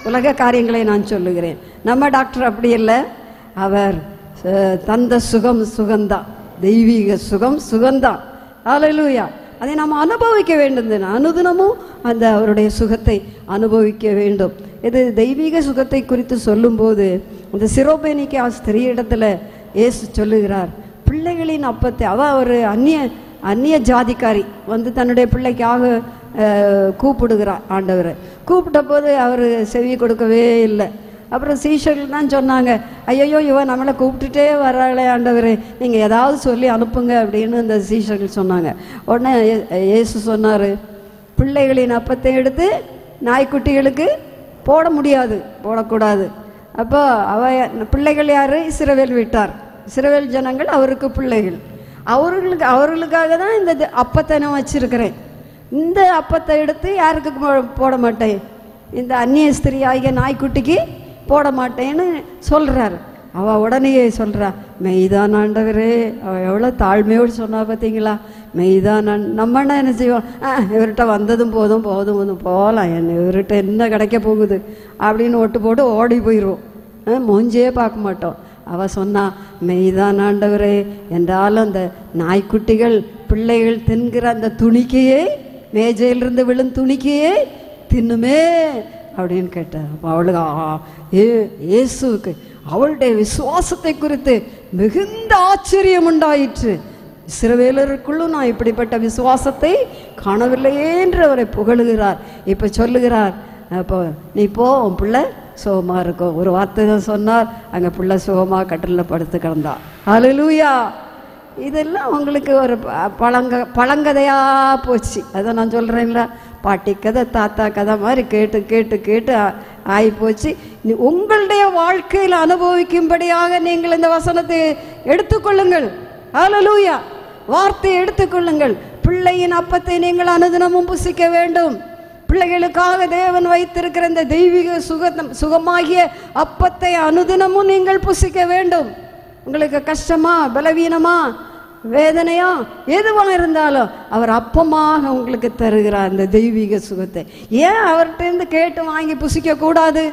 உலக காரியங்களை நான் சொல்லுகிறேன் நம்ம டாக்டர் அப்படி இல்லை அவர் அஹ், தந்த சுகம் சுகந்தான் தெய்வீக சுகம் சுகந்தான் ஹalleluya அதை நாம் அனுபவிக்க வேண்டும் தினம். அனுதினமும் அந்த அவருடைய சுகத்தை அனுபவிக்க வேண்டும் இது தெய்வீக சுகத்தை குறித்து சொல்லும்போது இந்த சிரோபேனிக்கு ஸ்திரீ இடத்துல இயேசு சொல்லுகிறார் பிள்ளைகளின் அப்பத்தை அவ ஒரு அந்நிய அந்நிய ஜாதிக்காரி வந்து தன்னுடைய பிள்ளைக்காக அஹ், கூப்பிடுகிறார் ஆண்டவரை கூப்பிட்ட போது அவர் செவி கொடுக்கவே இல்லை அப்புறம் சீஷர்கள் தான் சொன்னாங்க ஐயோ இவன் நம்மளை கூப்பிட்டுட்டே வர்றாளே ஆண்டவரே நீங்கள் ஏதாவது சொல்லி அனுப்புங்க அப்படின்னு இந்த சீஷர்கள் சொன்னாங்க உடனே இயே- இயேசு சொன்னார் பிள்ளைகளின் அப்பத்தை எடுத்து நாய்க்குட்டிகளுக்கு போட முடியாது போடக்கூடாது அப்போ அவ பிள்ளைகள் யார் இஸ்ரவேல் விட்டார் இஸ்ரவேல் ஜனங்கள் அவருக்கு பிள்ளைகள் அவர்களுக்கு அவர்களுக்காக தான் இந்த த- அப்பத்தை நான் வச்சிருக்கிறேன் இந்த அப்பத்தை எடுத்து யாருக்கு போ- போட மாட்டேன் இந்த அந்நிய ஸ்திரீ ஆகிய நாய்க்குட்டிக்கு போட மாட்டேன்னு சொல்றாரு அவ உடனே சொல்றா மெய்தான் ஆண்டவரே அவ எவ்வளோ தாழ்மையோடு சொன்னா பார்த்தீங்களா மெய்தான் ஆண்- நம்ம என்ன என்ன செய்வோம் ஆ இவர்கிட்ட வந்ததும் போதும் போதும் போதும் போகலாம் என்ன இவர்கிட்ட என்ன கிடைக்க போகுது அப்படின்னு ஒட்டு போட்டு ஓடி போயிடுவோம் ஆ, மூஞ்சியே பார்க்க மாட்டோம் அவ சொன்னா மெய்தான் ஆண்டவரே என்றாலும் அந்த நாய்க்குட்டிகள் பிள்ளைகள் தின்கிற அந்த துணிக்கையே மேஜையிலிருந்து விழும் துணிக்கையே தின்னுமே அப்படின்னு கேட்டார் அப்போ அவளுக்கு ஆ, ஏ இயேசுவுக்கு அவளுடைய விசுவாசத்தை குறித்து மிகுந்த ஆச்சரியம் உண்டாயிற்று இஸ்ரவேலருக்குள்ளும் நான் இப்படிப்பட்ட விசுவாசத்தை காணவில்லையே என்று அவரை புகழுகிறார் இப்போ சொல்லுகிறார் அப்போ நீ போ உன் பிள்ளை சுகமாக இருக்கும் ஒரு வார்த்தை தான் சொன்னார் அங்கே பிள்ளை சுகமாக கட்டிலில் படுத்து கிடந்தா ஹalleluya இதெல்லாம் உங்களுக்கு ஒரு ப- பழங்க பழங்கதையாக போச்சு அதை நான் சொல்கிறேன்ல பாட்டி கதை தாத்தா கதை மாதிரி கேட்டு கேட்டு கேட்டு ஆ- ஆகி போச்சு நீ- உங்களுடைய வாழ்க்கையில் அனுபவிக்கும்படியாக நீங்கள் இந்த வசனத்தை எடுத்துக்கொள்ளுங்கள் ஹalleluya வார்த்தையை எடுத்துக்கொள்ளுங்கள் பிள்ளையின் அப்பத்தை நீங்கள் அனுதினமும் புசிக்க வேண்டும் பிள்ளைகளுக்காக தேவன் வைத்திருக்கிற இந்த தெய்வீக சுகத்தம் சுகமாகிய அப்பத்தை அனுதினமும் நீங்கள் புசிக்க வேண்டும் உங்களுக்கு கஷ்டமா பலவீனமா வேதனையா எதுவாக இருந்தாலும் அவர் அப்பமாக உங்களுக்கு தருகிறார் இந்த தெய்வீக சுகத்தை ஏன் அவர்கிட்ட இருந்து கேட்டு வாங்கி புசிக்க கூடாது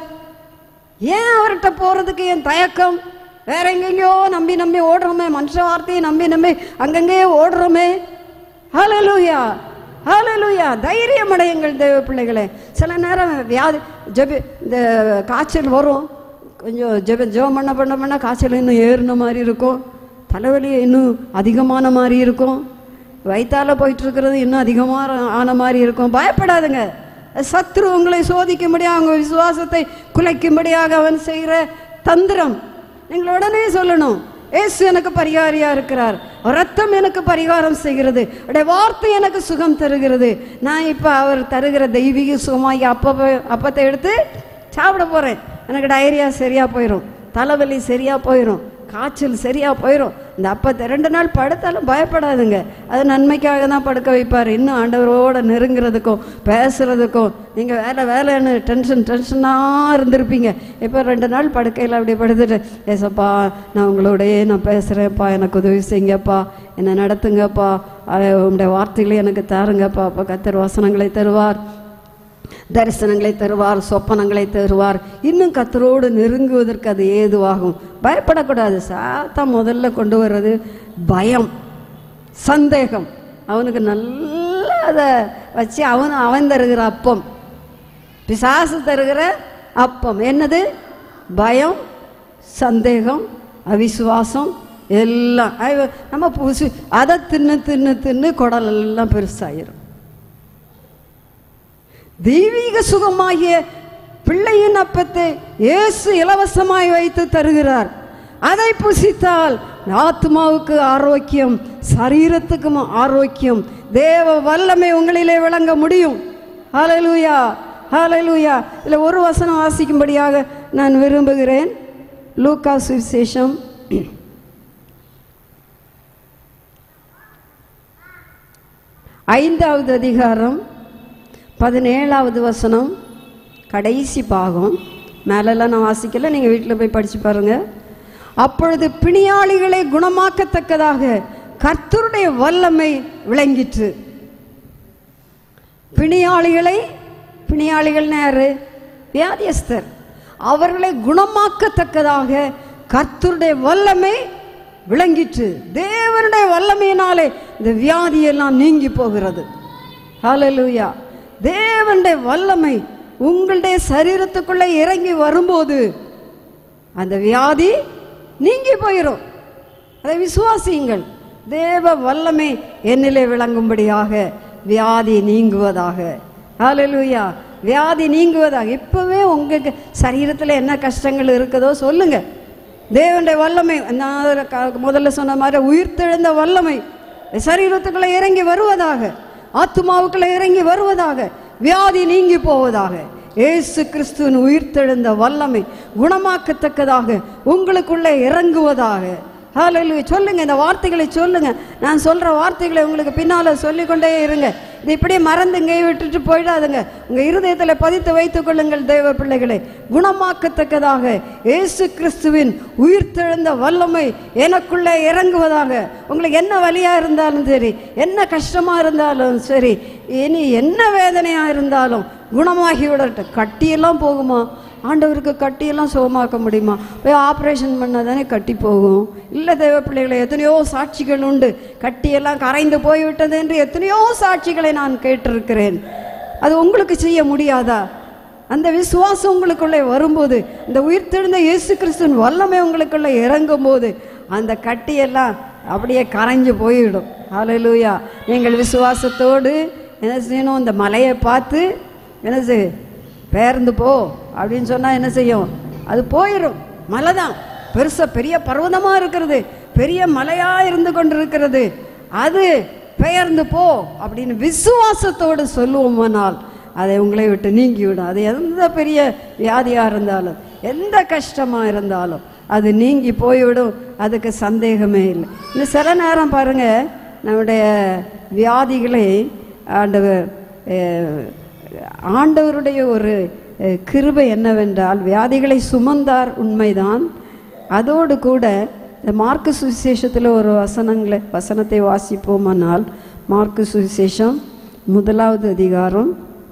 ஏன் அவர்கிட்ட போறதுக்கு என் தயக்கம் வேற எங்கெங்கயோ நம்பி நம்பி ஓடுறோமே மனுஷ வார்த்தையை நம்பி நம்பி அங்கங்கேயே ஓடுறோமே ஹalleluya ஹalleluya தைரியம் அடையுங்கள் தேவ பிள்ளைகளே சில நேரம் வியாதி ஜெபி இந்த காய்ச்சல் வரும் கொஞ்சம் ஜெப ஜெபம் பண்ண பண்ண பண்ண காய்ச்சல் இன்னும் ஏறின மாதிரி இருக்கும் தலைவலி இன்னும் அதிகமான மாதிரி இருக்கும் வயிற்றால போயிட்டு இருக்கிறது இன்னும் அதிகமாக ஆன மாதிரி இருக்கும் பயப்படாதுங்க சத்ரு உங்களை சோதிக்கும்படியாக அவங்க விசுவாசத்தை குலைக்கும்படியாக அவன் செய்கிற தந்திரம் நீங்கள் உடனே சொல்லணும் ஏசு எனக்கு பரிகாரியா இருக்கிறார் ரத்தம் எனக்கு பரிகாரம் செய்கிறது அவருடைய வார்த்தை எனக்கு சுகம் தருகிறது நான் இப்போ அவர் தருகிற தெய்வீக சுகமாகி அப்ப அப்பத்தை எடுத்து சாப்பிட போறேன் எனக்கு டயரியா சரியா போயிடும் தலைவலி சரியா போயிடும் காய்ச்சல் சரியா போயிடும் இந்த அப்பத்தை ரெண்டு நாள் படுத்தாலும் பயப்படாதுங்க அது நன்மைக்காக தான் படுக்க வைப்பார் இன்னும் ஆண்டவரோட நெருங்கிறதுக்கும் பேசுறதுக்கும் நீங்கள் வேலை வேலைன்னு டென்ஷன் டென்ஷனாக இருந்திருப்பீங்க இப்போ ரெண்டு நாள் படுக்கையில் அப்படி படுத்துட்டு ஏசப்பா நான் உங்களோடயே நான் பேசுகிறேன்ப்பா எனக்கு உதவி செய்யுங்கப்பா என்னை நடத்துங்கப்பா அஹ் உங்களுடைய வார்த்தைகளை எனக்கு தாருங்கப்பா அப்போ கத்தர் வசனங்களை தருவார் தரிசனங்களை தருவார் சொப்பனங்களை தருவார் இன்னும் கத்தரோடு நெருங்குவதற்கு அது ஏதுவாகும் பயப்படக்கூடாது சாத்தா முதல்ல கொண்டு வர்றது பயம் சந்தேகம் அவனுக்கு நல்லா அதை வச்சு அவன் அவன் தருகிற அப்பம் பிசாசு தருகிற அப்பம் என்னது பயம் சந்தேகம் அவிசுவாசம் எல்லாம் ஐயோ, நம்ம புதுசு அதை தின்னு தின்னு தின்னு குடல் எல்லாம் பெருசாயிரும் தெய்வீக சுகமாகிய பிள்ளையின் அப்பத்தை இயேசு இலவசமாய் வைத்து தருகிறார் அதை புசித்தால் ஆத்மாவுக்கு ஆரோக்கியம் சரீரத்துக்கும் ஆரோக்கியம் தேவ வல்லமை உங்களிலே விளங்க முடியும் ஹalleluya ஹalleluya இல்ல ஒரு வசனம் வாசிக்கும்படியாக நான் விரும்புகிறேன் லூக்கா சுவிசேஷம் ஐந்தாவது அதிகாரம் பதினேழாவது வசனம் கடைசி பாகம் மேலெல்லாம் நான் வாசிக்கல நீங்கள் வீட்டில் போய் படிச்சு பாருங்க அப்பொழுது பிணியாளிகளை குணமாக்கத்தக்கதாக கர்த்தருடைய வல்லமை விளங்கிற்று பிணியாளிகளை பிணியாளிகள்னு யாரு வியாதியஸ்தர் அவர்களை குணமாக்கத்தக்கதாக கர்த்தருடைய வல்லமை விளங்கிற்று தேவனுடைய வல்லமையினாலே இந்த வியாதியெல்லாம் நீங்கி போகிறது ஹalleluya தேவனுடைய வல்லமை உங்களுடைய சரீரத்துக்குள்ளே இறங்கி வரும்போது அந்த வியாதி நீங்கி போயிடும் அதை விசுவாசியுங்கள் தேவ வல்லமை என்னிலே விளங்கும்படியாக வியாதி நீங்குவதாக ஹalleluya வியாதி நீங்குவதாக இப்பவே உங்களுக்கு சரீரத்தில் என்ன கஷ்டங்கள் இருக்குதோ சொல்லுங்க தேவனுடைய வல்லமை நான் க- முதல்ல சொன்ன மாதிரி உயிர்த்தெழுந்த வல்லமை சரீரத்துக்குள்ள இறங்கி வருவதாக ஆத்துமாவுக்குள்ள இறங்கி வருவதாக வியாதி நீங்கி போவதாக இயேசு கிறிஸ்துவின் உயிர்த்தெழுந்த வல்லமை குணமாக்கத்தக்கதாக உங்களுக்குள்ளே இறங்குவதாக ஹalleluya சொல்லுங்க இந்த வார்த்தைகளை சொல்லுங்க நான் சொல்ற வார்த்தைகளை உங்களுக்கு பின்னால சொல்லிக்கொண்டே இருங்க இது இப்படியே மறந்து இங்கே விட்டுட்டு போயிடாதுங்க உங்க இருதயத்தில் பதித்து வைத்துக் கொள்ளுங்கள் தேவ பிள்ளைகளை குணமாக்கத்தக்கதாக இயேசு கிறிஸ்துவின் உயிர்த்தெழுந்த வல்லமை எனக்குள்ளே இறங்குவதாக உங்களுக்கு என்ன வலியா இருந்தாலும் சரி என்ன கஷ்டமா இருந்தாலும் சரி இனி என்ன வேதனையா இருந்தாலும் குணமாகி விடட்டும் கட்டியெல்லாம் போகுமா ஆண்டவருக்கு கட்டியெல்லாம் சுகமாக்க முடியுமா போய் ஆப்ரேஷன் பண்ணால் தானே கட்டி போகும் இல்லை தேவ பிள்ளைகளை எத்தனையோ சாட்சிகள் உண்டு கட்டியெல்லாம் கரைந்து போய்விட்டது என்று எத்தனையோ சாட்சிகளை நான் கேட்டிருக்கிறேன் அது உங்களுக்கு செய்ய முடியாதா அந்த விசுவாசம் உங்களுக்குள்ளே வரும்போது இந்த உயிர்த்தெழுந்த இயேசு கிறிஸ்துவின் வல்லமை உங்களுக்குள்ளே இறங்கும் போது அந்த கட்டியெல்லாம் அப்படியே கரைஞ்சு போயிடும் ஹalleluya நீங்கள் விசுவாசத்தோடு என்ன செய்யணும் இந்த மலையை பார்த்து என்ன செய் பேர்ந்து போ அப்படின்னு சொன்னால் என்ன செய்யும் அது போயிடும் மலை தான் பெருசாக பெரிய பர்வதமாக இருக்கிறது பெரிய மலையாக இருந்து கொண்டிருக்கிறது அது பெயர்ந்து போ அப்படின்னு விசுவாசத்தோடு சொல்லுவோமானால் அதை உங்களை விட்டு நீங்கிவிடும் அது எந்த பெரிய வியாதியாக இருந்தாலும் எந்த கஷ்டமாக இருந்தாலும் அது நீங்கி போய்விடும் அதுக்கு சந்தேகமே இல்லை இன்னும் சில நேரம் பாருங்க நம்முடைய வியாதிகளை ஆண்டவர் அஹ், ஆண்டவருடைய ஒரு அஹ், கிருபை என்னவென்றால் வியாதிகளை சுமந்தார் உண்மைதான் அதோடு கூட இந்த மார்க்கு சுவிசேஷத்தில் ஒரு வசனங்களை வசனத்தை வாசிப்போமானால் மார்க்கு சுவிசேஷம் முதலாவது அதிகாரம்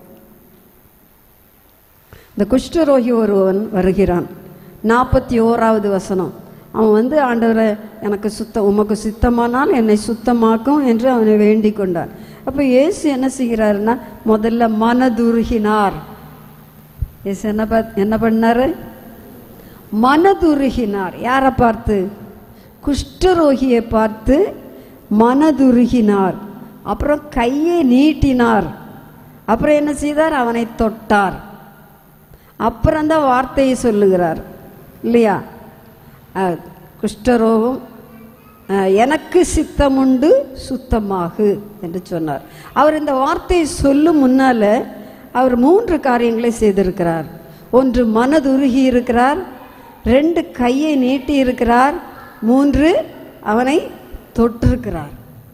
இந்த குஷ்டரோகி ஒருவன் வருகிறான் நாற்பத்தி ஓராவது வசனம் அவன் வந்து ஆண்டவரை எனக்கு சுத்தம் உமக்கு சுத்தமானால் என்னை சுத்தமாக்கும் என்று அவனை வேண்டிக் கொண்டான் அப்போ இயேசு என்ன செய்கிறாருன்னா முதல்ல மனதுருகினார் இயேசு என்ன பாத் என்ன பண்ணாரு மனதுருகினார் யாரை பார்த்து குஷ்டரோகியை பார்த்து மனதுருகினார் அப்புறம் கையை நீட்டினார் அப்புறம் என்ன செய்தார் அவனை தொட்டார் அப்புறம் தான் வார்த்தையை சொல்லுகிறார் இல்லையா அஹ், குஷ்டரோகம் அஹ், எனக்கு சித்தமுண்டு சுத்தமாகு என்று சொன்னார் அவர் இந்த வார்த்தையை சொல்லும் முன்னால அவர் மூன்று காரியங்களை செய்திருக்கிறார் ஒன்று மனதுருகி இருக்கிறார் ரெண்டு கையை நீட்டி இருக்கிறார் மூன்று அவனை தொட்டிருக்கிறார்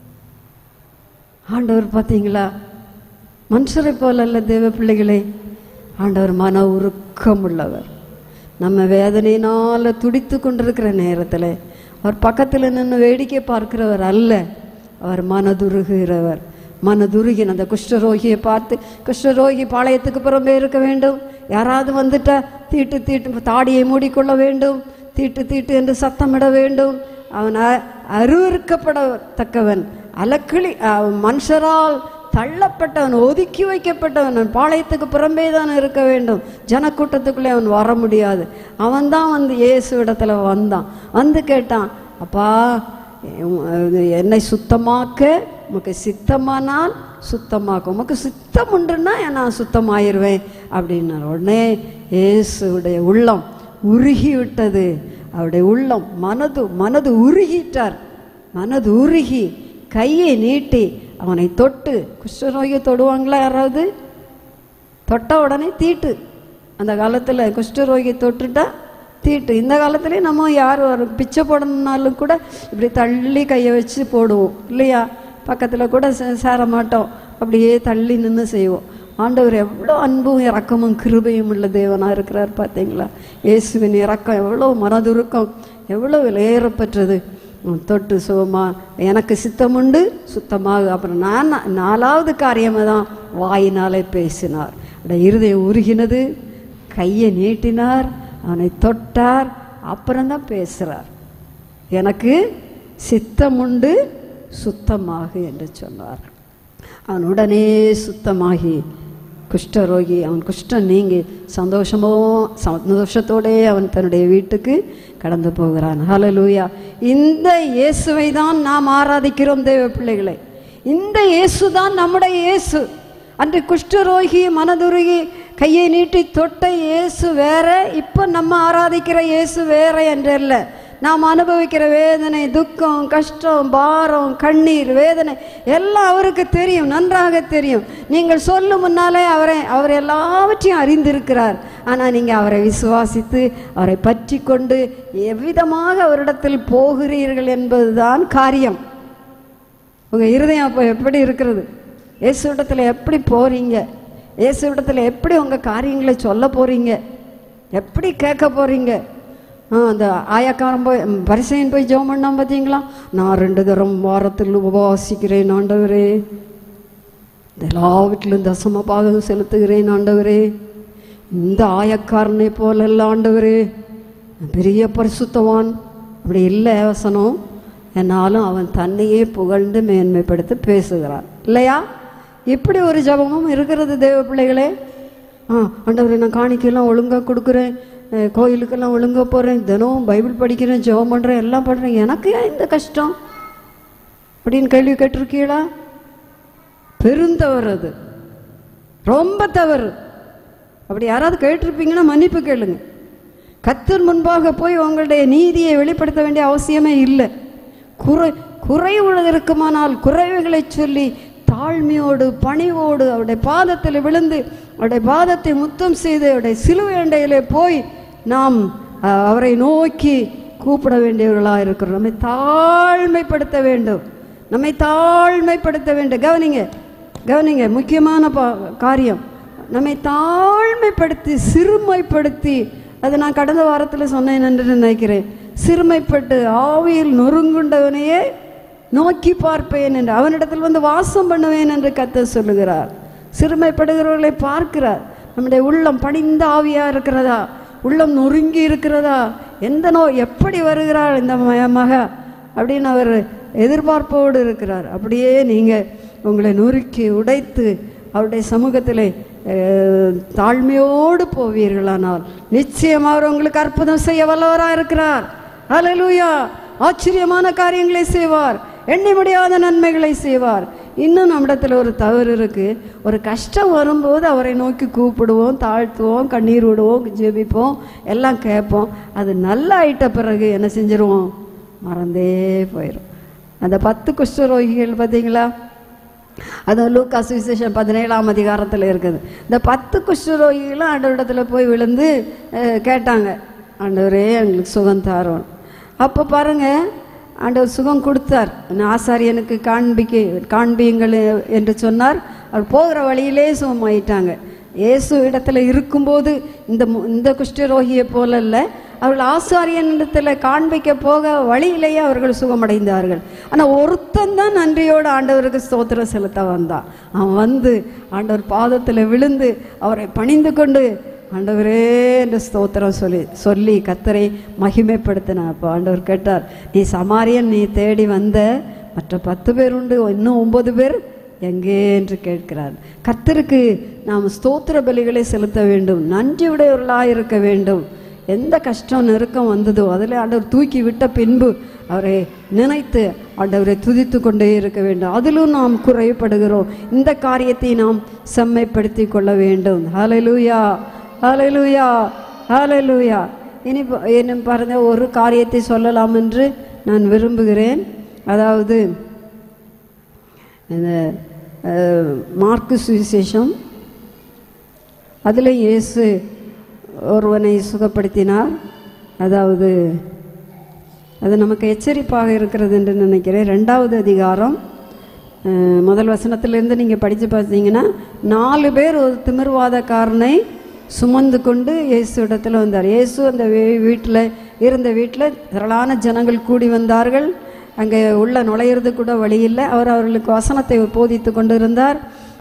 ஆண்டவர் பார்த்தீங்களா மனுஷரை போல அல்ல தேவ பிள்ளைகளே ஆண்டவர் மன உருக்கம் உள்ளவர் நம்ம வேதனையினால துடித்து கொண்டிருக்கிற நேரத்தில் அவர் பக்கத்தில் நின்று வேடிக்கை பார்க்கிறவர் அல்ல அவர் மனதுருகிறவர் மனதுருகின் அந்த குஷ்டரோகியை பார்த்து குஷ்டரோகி பாளையத்துக்கு புறம்பே இருக்க வேண்டும் யாராவது வந்துட்டா தீட்டு தீட்டு தாடியை மூடிக்கொள்ள வேண்டும் தீட்டு தீட்டு என்று சத்தமிட வேண்டும் அவன் அ- அருவருக்கப்படத்தக்கவன் அலக்கிளி அவன் மனுஷரால் தள்ளப்பட்டவன் ஒதுக்கி வைக்கப்பட்டவன் அவன் பாளையத்துக்கு புறம்பே தான் இருக்க வேண்டும் ஜனக்கூட்டத்துக்குள்ளே அவன் வர முடியாது அவன் தான் வந்து இயேசு இடத்துல வந்தான் வந்து கேட்டான் அப்பா உம், என்னை சுத்தமாக்க உமக்கு சித்தமானால் சுத்தமாக்கும் உமக்கு சித்தம் உண்டுன்னா நான் சுத்தமாயிருவேன் அப்படின்னார் உடனே இயேசுடைய உள்ளம் உருகி விட்டது அவருடைய உள்ளம் மனது மனது உருகிட்டார் மனது உருகி கையை நீட்டி அவனை தொட்டு குஷ்டரோகியை தொடுவாங்களா யாராவது தொட்ட உடனே தீட்டு அந்த காலத்தில் குஷ்டரோகி தொட்டுட்டா தீட்டு இந்த காலத்துலேயே நம்ம யார் ஒரு பிச்சை போடணுன்னாலும் கூட இப்படி தள்ளி கையை வச்சு போடுவோம் இல்லையா பக்கத்தில் கூட சே- சேர மாட்டோம் அப்படியே தள்ளி நின்று செய்வோம் ஆண்டவர் எவ்வளோ அன்பும் இரக்கமும் கிருபையும் உள்ள தேவனாக இருக்கிறார் பார்த்தீங்களா இயேசுவின் இரக்கம் எவ்வளோ மனதுருக்கம் எவ்வளோ விலையேறப்பெற்றது உம், தொட்டு சுகமா எனக்கு சித்தமுண்டு சுத்தமாக அப்புறம் நான் நாலாவது காரியமாக தான் வாயினாலே பேசினார் அவருடைய இருதயம் உருகினது கையை நீட்டினார் அவனை தொட்டார் அப்புறம்தான் பேசுறார் எனக்கு சித்தம் உண்டு சுத்தமாகு என்று சொன்னார் அவன் உடனே சுத்தமாகி குஷ்டரோகி அவன் குஷ்டம் நீங்கி சந்தோஷமோ சந்தோஷத்தோடே அவன் தன்னுடைய வீட்டுக்கு கடந்து போகிறான் ஹalleluya இந்த இயேசுவை தான் நாம் ஆராதிக்கிறோம் தேவ பிள்ளைகளை இந்த இயேசு தான் நம்முடைய இயேசு அன்று குஷ்டரோகி மனதுருகி கையை நீட்டி தொட்ட இயேசு வேற இப்போ நம்ம ஆராதிக்கிற இயேசு வேற என்றல்ல நாம் அனுபவிக்கிற வேதனை துக்கம் கஷ்டம் பாரம் கண்ணீர் வேதனை எல்லாம் அவருக்கு தெரியும் நன்றாக தெரியும் நீங்கள் சொல்லும் முன்னாலே அவரை அவர் எல்லாவற்றையும் அறிந்திருக்கிறார் ஆனால் நீங்கள் அவரை விசுவாசித்து அவரை பற்றி கொண்டு எவ்விதமாக அவரிடத்தில் போகிறீர்கள் என்பதுதான் காரியம் உங்கள் இருதயம் அப்போ எப்படி இருக்கிறது இயேசுவிடத்தில் எப்படி போகிறீங்க இயேசுவிடத்தில் எப்படி உங்கள் காரியங்களை சொல்ல போகிறீங்க எப்படி கேட்க போகிறீங்க ஆ அந்த ஆயாக்காரன் போய் பரிசையன் போய் ஜெபம் பண்ணான் பார்த்தீங்களா நான் ரெண்டு தரம் வாரத்தில் உபவாசிக்கிறேன் ஆண்டவரே எல்லா வீட்டிலும் தசம பாகம் செலுத்துகிறேன் ஆண்டவரே இந்த ஆயக்காரனை போலல்ல ஆண்டவரே நான் பெரிய பரிசுத்தவான் அப்படி இல்லை வசனம் என்னாலும் அவன் தன்னையே புகழ்ந்து மேன்மைப்படுத்தி பேசுகிறான் இல்லையா இப்படி ஒரு ஜபமும் இருக்கிறது தேவ பிள்ளைகளே ஆ ஆண்டவரே நான் காணிக்கையெல்லாம் ஒழுங்காக கொடுக்குறேன் அஹ், கோயிலுக்கெல்லாம் ஒழுங்காக போகிறேன் தினம் பைபிள் படிக்கிறேன் ஜெபம் பண்ணுறேன் எல்லாம் பண்ணுறேன் எனக்கு ஏன் இந்த கஷ்டம் அப்படின்னு கேள்வி கேட்டிருக்கீங்களா பெருந்தவறு அது ரொம்ப தவறு அப்படி யாராவது கேட்டிருப்பீங்கன்னா மன்னிப்பு கேளுங்க கத்தர் முன்பாக போய் உங்களுடைய நீதியை வெளிப்படுத்த வேண்டிய அவசியமே இல்லை குறை குறைவுள்ள இருக்குமானால் குறைவுகளை சொல்லி தாழ்மையோடு பணிவோடு அவருடைய பாதத்தில் விழுந்து அவருடைய பாதத்தை முத்தம் செய்து அவருடைய சிலுவை அண்டையிலே போய் நாம் அஹ், அவரை நோக்கி கூப்பிட வேண்டியவர்களாக இருக்கிறோம் நம்மை தாழ்மைப்படுத்த வேண்டும் நம்மை தாழ்மைப்படுத்த வேண்டும் கவனிங்க கவனிங்க முக்கியமான பா காரியம் நம்மை தாழ்மைப்படுத்தி சிறுமைப்படுத்தி அதை நான் கடந்த வாரத்தில் சொன்னேன் என்று நினைக்கிறேன் சிறுமைப்பட்டு ஆவியில் நொறுங்குண்டவனையே நோக்கி பார்ப்பேன் என்று அவனிடத்தில் வந்து வாசம் பண்ணுவேன் என்று கத்த சொல்லுகிறார் சிறுமைப்படுகிறவர்களை பார்க்கிறார் நம்முடைய உள்ளம் பணிந்த ஆவியா இருக்கிறதா உள்ளம் நொறுங்கி இருக்கிறதா எந்த நோய் எப்படி வருகிறாள் இந்த ம- மக அப்படின்னு அவர் எதிர்பார்ப்போடு இருக்கிறார் அப்படியே நீங்கள் உங்களை நொறுக்கி உடைத்து அவருடைய சமூகத்திலே அஹ், தாழ்மையோடு போவீர்களானால் நிச்சயம் அவர் உங்களுக்கு அற்புதம் செய்ய வல்லவராக இருக்கிறார் ஹalleluya ஆச்சரியமான காரியங்களை செய்வார் எண்ணி முடியாத நன்மைகளை செய்வார் இன்னும் நம்மிடத்தில் ஒரு தவறு இருக்கு ஒரு கஷ்டம் வரும்போது அவரை நோக்கி கூப்பிடுவோம் தாழ்த்துவோம் கண்ணீர் விடுவோம் ஜெபிப்போம் எல்லாம் கேட்போம் அது நல்லா ஆயிட்ட பிறகு என்ன செஞ்சிருவோம் மறந்தே போயிடும் அந்த பத்து குஷ்டரோகிகள் பார்த்தீங்களா அது லூக்காஸ் விசேஷம் பதினேழாம் அதிகாரத்தில் இருக்குது இந்த பத்து குஷ்டரோகிகளும் ஆண்டவரிடத்தில் போய் விழுந்து அஹ், கேட்டாங்க ஆண்டவரே எங்களுக்கு சுகம் தாரோம் அப்போ பாருங்க ஆண்டவர் சுகம் கொடுத்தார் நான் ஆசாரியனுக்கு காண்பிக்க காண்பியுங்கள் என்று சொன்னார் அவர் போகிற வழியிலே சுகமாயிட்டாங்க இயேசு இடத்துல இருக்கும்போது இந்த மு- இந்த குஷ்டரோகியை போல இல்லை அவர்கள் ஆசாரியனிடத்தில் காண்பிக்க போக வழியிலேயே அவர்கள் சுகமடைந்தார்கள் ஆனால் ஒருத்தன் தான் நன்றியோடு ஆண்டவருக்கு ஸ்தோத்திரம் செலுத்த வந்தான் அவன் வந்து ஆண்டவர் பாதத்தில் விழுந்து அவரை பணிந்து கொண்டு ஆண்டவரே என்று ஸ்தோத்திரம் சொல்லி சொல்லி கத்தரை மகிமைப்படுத்தினான் அப்போ ஆண்டவர் கேட்டார் நீ சமாரியன் நீ தேடி வந்த மற்ற பத்து பேர் உண்டு இன்னும் ஒன்பது பேர் எங்கே என்று கேட்கிறார் கர்த்தருக்கு நாம் ஸ்தோத்திர பலிகளை செலுத்த வேண்டும் நன்றி உடையவர்களாக இருக்க வேண்டும் எந்த கஷ்டம் நெருக்கம் வந்ததோ அதில் ஆண்டவர் தூக்கி விட்ட பின்பு அவரை நினைத்து ஆண்டவரை துதித்து கொண்டே இருக்க வேண்டும் அதிலும் நாம் குறைபடுகிறோம் இந்த காரியத்தை நாம் செம்மைப்படுத்தி கொள்ள வேண்டும் ஹalleluya ஹalleluya ஹalleluya இனி ப- இன்னும் பாருங்க ஒரு காரியத்தை சொல்லலாம் என்று நான் விரும்புகிறேன் அதாவது இந்த அஹ், மார்க்கு சுவிசேஷம் அதில் இயேசு ஒருவனை சுகப்படுத்தினார் அதாவது அது நமக்கு எச்சரிப்பாக இருக்கிறது என்று நினைக்கிறேன் ரெண்டாவது அதிகாரம் அஹ், முதல் வசனத்திலிருந்து நீங்கள் படித்து பார்த்தீங்கன்னா நாலு பேர் ஒரு திமிர்வாதக்காரனை சுமந்து கொண்டு இயேசு இடத்துல வந்தார் இயேசு அந்த வீட்டில் இருந்த வீட்டில் திரளான ஜனங்கள் கூடி வந்தார்கள் அங்கே உள்ள நுழையிறது கூட வழி இல்லை அவர் அவர்களுக்கு வசனத்தை போதித்து கொண்டிருந்தார்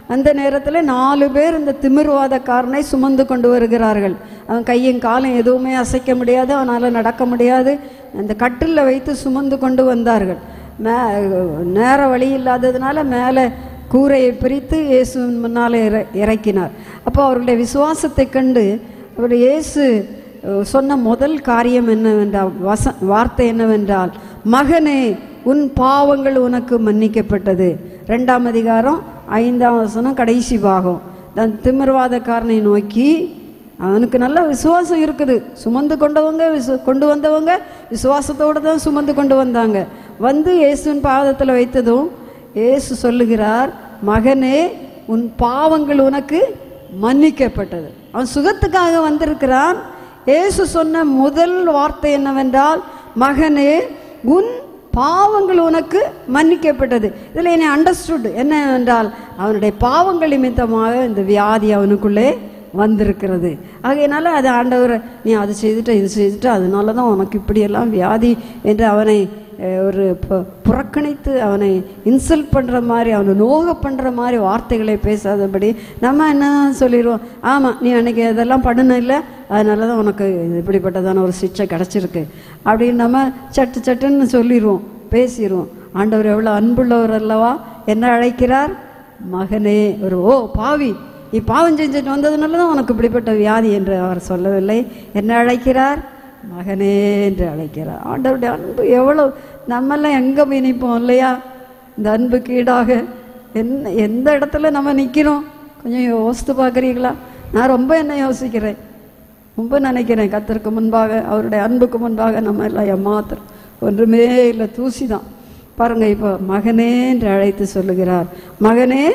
அந்த நேரத்தில் நாலு பேர் இந்த திமிர்வாதக்காரனை சுமந்து கொண்டு வருகிறார்கள் அவன் கையும் காலும் எதுவுமே அசைக்க முடியாது அவனால் நடக்க முடியாது அந்த கட்டிலில் வைத்து சுமந்து கொண்டு வந்தார்கள் மே நேர வழி இல்லாததுனால மேலே கூரையை பிரித்து இயேசுவின் முன்னால் இற இறக்கினார் அப்போ அவருடைய விசுவாசத்தை கண்டு அவர் இயேசு அஹ், சொன்ன முதல் காரியம் என்னவென்றால் வச வார்த்தை என்னவென்றால் மகனே உன் பாவங்கள் உனக்கு மன்னிக்கப்பட்டது ரெண்டாம் அதிகாரம் ஐந்தாம் வசனம் கடைசி பாகம் தன் திமிர்வாதக்காரனை நோக்கி அவனுக்கு நல்ல விசுவாசம் இருக்குது சுமந்து கொண்டவங்க விசு கொண்டு வந்தவங்க விசுவாசத்தோடு தான் சுமந்து கொண்டு வந்தாங்க வந்து இயேசுவின் பாதத்தில் வைத்ததும் இயேசு சொல்லுகிறார் மகனே உன் பாவங்கள் உனக்கு மன்னிக்கப்பட்டது அவன் சுகத்துக்காக வந்திருக்கிறான் இயேசு சொன்ன முதல் வார்த்தை என்னவென்றால் மகனே உன் பாவங்கள் உனக்கு மன்னிக்கப்பட்டது இதில் என்னை அண்டர்ஸ்டுட் என்னவென்றால் அவனுடைய பாவங்கள் நிமித்தமாக இந்த வியாதி அவனுக்குள்ளே வந்திருக்கிறது ஆகையினால அது ஆண்டவர் நீ அது செய்துட்ட இது செய்துட்ட அதனால தான் உனக்கு இப்படியெல்லாம் வியாதி என்று அவனை அஹ், ஒரு பு- புறக்கணித்து அவனை இன்சல்ட் பண்ணுற மாதிரி அவனை நோக பண்ணுற மாதிரி வார்த்தைகளை பேசாதபடி நம்ம என்ன சொல்லிடுவோம் ஆமாம் நீ அன்னைக்கு இதெல்லாம் பண்ணணும் இல்லை அதனால தான் உனக்கு இப்படிப்பட்டதான ஒரு சிக்ஷை கிடச்சிருக்கு அப்படின்னு நம்ம சட்டு சட்டுன்னு சொல்லிடுவோம் பேசிடுவோம் ஆண்டவர் எவ்வளோ அன்புள்ளவர் அல்லவா என்ன அழைக்கிறார் மகனே ஒரு ஓ பாவி நீ பாவம் செஞ்சுட்டு வந்ததுனால தான் உனக்கு இப்படிப்பட்ட வியாதி என்று அவர் சொல்லவில்லை என்ன அழைக்கிறார் மகனே என்று அழைக்கிறார் ஆண்டவருடைய அன்பு எவ்வளோ நம்மெல்லாம் எங்கே போய் நிற்போம் இல்லையா இந்த அன்புக்கு ஈடாக என்ன எந்த இடத்துல நம்ம நிற்கிறோம் கொஞ்சம் யோசித்து பார்க்குறீங்களா நான் ரொம்ப என்ன யோசிக்கிறேன் ரொம்ப நினைக்கிறேன் கத்தருக்கு முன்பாக அவருடைய அன்புக்கு முன்பாக நம்ம எல்லாம் ஏமாத்திரம் ஒன்றுமே இல்லை தூசி தான் பாருங்க இப்போ மகனே என்று அழைத்து சொல்லுகிறார் மகனே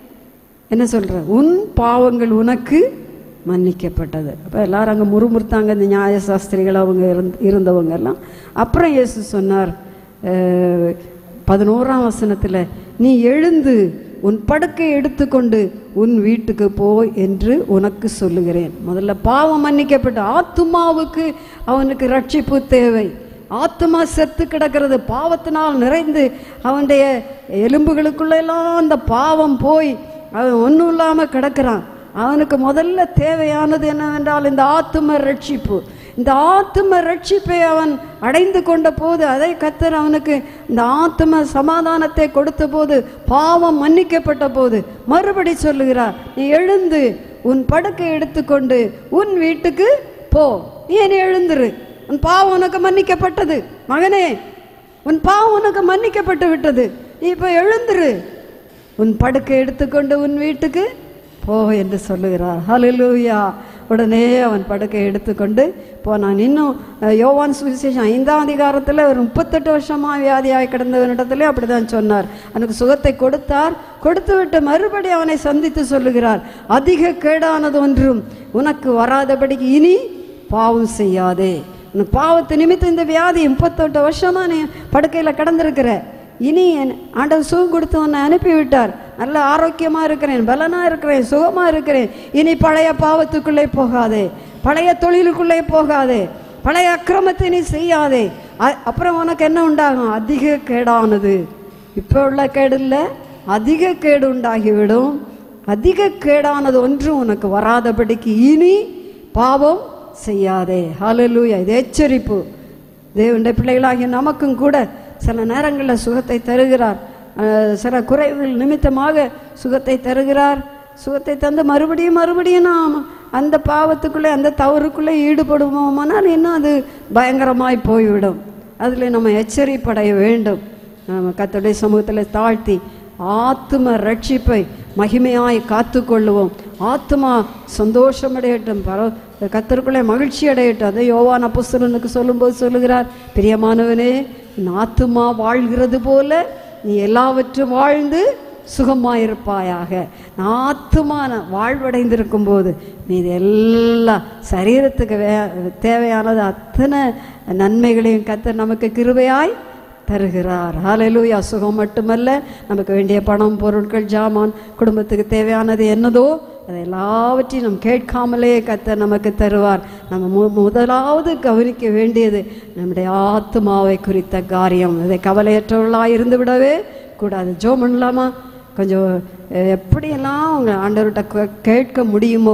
என்ன சொல்ற உன் பாவங்கள் உனக்கு மன்னிக்கப்பட்டது அப்போ எல்லாரும் அங்கே முறுமுறுத்தாங்க இந்த நியாயசாஸ்திரிகள் அவங்க இருந்த இருந்தவங்க எல்லாம் அப்புறம் இயேசு சொன்னார் அஹ், பதினோராம் வசனத்தில் நீ எழுந்து உன் படுக்கை எடுத்துக்கொண்டு உன் வீட்டுக்கு போ என்று உனக்கு சொல்லுகிறேன் முதல்ல பாவம் மன்னிக்கப்பட்ட ஆத்துமாவுக்கு அவனுக்கு ரட்சிப்பு தேவை ஆத்மா செத்து கிடக்கிறது பாவத்தினால் நிறைந்து அவனுடைய எலும்புகளுக்குள்ள எல்லாம் அந்த பாவம் போய் அவன் ஒன்றும் இல்லாமல் கிடக்கிறான் அவனுக்கு முதல்ல தேவையானது என்னவென்றால் இந்த ஆத்தும ரட்சிப்பு இந்த ஆத்தும ரட்சிப்பை அவன் அடைந்து கொண்ட போது அதை கத்தர் அவனுக்கு இந்த ஆத்தும சமாதானத்தை கொடுத்த போது பாவம் மன்னிக்கப்பட்ட போது மறுபடி சொல்லுகிறார் நீ எழுந்து உன் படுக்கை எடுத்துக்கொண்டு உன் வீட்டுக்கு போ நீ என்னை எழுந்துரு உன் பாவம் உனக்கு மன்னிக்கப்பட்டது மகனே உன் பாவம் உனக்கு மன்னிக்கப்பட்டு விட்டது நீ இப்போ எழுந்துரு உன் படுக்கை எடுத்துக்கொண்டு உன் வீட்டுக்கு போ என்று சொல்லுகிறார் ஹalleluya உடனே அவன் படுக்கை எடுத்துக்கொண்டு போனான் இன்னும் அஹ், யோவான் சுவிசேஷம் ஐந்தாம் அதிகாரத்தில் ஒரு முப்பத்தெட்டு வருஷமா வியாதியாய் கிடந்தவனிடத்திலே அப்படிதான் சொன்னார் அவனுக்கு சுகத்தை கொடுத்தார் கொடுத்து விட்டு மறுபடி அவனை சந்தித்து சொல்லுகிறார் அதிக கேடானது ஒன்றும் உனக்கு வராதபடிக்கு இனி பாவம் செய்யாதே உன் பாவத்து நிமித்தம் இந்த வியாதி முப்பத்தெட்டு வருஷமா நீ படுக்கையில் கிடந்திருக்கிற இனி என் ஆண்டவர் சுகம் கொடுத்து உன்னை அனுப்பி விட்டார் நல்ல ஆரோக்கியமா இருக்கிறேன் பலனா இருக்கிறேன் சுகமா இருக்கிறேன் இனி பழைய பாவத்துக்குள்ளே போகாதே பழைய தொழிலுக்குள்ளே போகாதே பழைய அக்கிரமத்தை நீ செய்யாதே அ- அப்புறம் உனக்கு என்ன உண்டாகும் அதிக கேடானது இப்போ உள்ள கேடு இல்லை அதிக கேடு உண்டாகிவிடும் அதிக கேடானது ஒன்றும் உனக்கு வராதபடிக்கு இனி பாவம் செய்யாதே ஹalleluya இது எச்சரிப்பு தேவனுடைய பிள்ளைகளாகிய நமக்கும் கூட சில நேரங்களில் சுகத்தை தருகிறார் அஹ், சில குறைவுகள் நிமித்தமாக சுகத்தை தருகிறார் சுகத்தை தந்து மறுபடியும் மறுபடியும் நாம் அந்த பாவத்துக்குள்ளே அந்த தவறுக்குள்ளே ஈடுபடுவோமானால் இன்னும் அது பயங்கரமாய் போய்விடும் அதில் நம்ம எச்சரிப்படைய வேண்டும் நம்ம கர்த்தருடைய சமூகத்தில் தாழ்த்தி ஆத்தும ரட்சிப்பை மகிமையாய் காத்துக்கொள்ளுவோம் ஆத்துமா சந்தோஷமடையட்டும் பரவ கத்தருக்குள்ளே மகிழ்ச்சி அடையட்டும் அதை யோவான் அப்போஸ்தலனுக்கு சொல்லும்போது சொல்லுகிறார் பிரியமானவனே உன் ஆத்துமா வாழ்கிறது போல நீ எல்லாவற்றும் வாழ்ந்து சுகமாயிருப்பாயாக நான் ஆத்துமான வாழ்வடைந்திருக்கும் போது மீது எல்லா சரீரத்துக்கு வே தேவையானது அத்தனை நன்மைகளையும் கத்தர் நமக்கு கிருபையாய் தருகிறார் ஹalleluya சுகம் மட்டுமல்ல நமக்கு வேண்டிய பணம் பொருட்கள் ஜாமான் குடும்பத்துக்கு தேவையானது என்னதோ அதை எல்லாவற்றையும் நம் கேட்காமலே கத்தர் நமக்கு தருவார் நம்ம மு- முதலாவது கவனிக்க வேண்டியது நம்முடைய ஆத்மாவை குறித்த காரியம் இதை கவலையற்றவர்களாக இருந்து விடவே கூடாது ஜோ பண்ணலாமா கொஞ்சம் அஹ், எப்படியெல்லாம் உங்க ஆண்டவர்கிட்ட கே- கேட்க முடியுமோ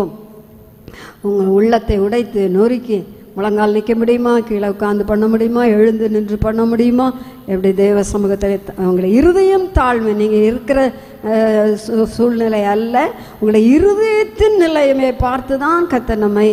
உங்கள் உள்ளத்தை உடைத்து நொறுக்கி முழங்கால் நிற்க முடியுமா கீழே உட்காந்து பண்ண முடியுமா எழுந்து நின்று பண்ண முடியுமா எப்படி தேவ சமூகத்தில் த- உங்களை இருதயம் தாழ்மை நீங்கள் இருக்கிற அஹ், சூ- சூழ்நிலை அல்ல உங்களை இருதயத்தின் நிலையமே பார்த்து தான் கத்த நம்மை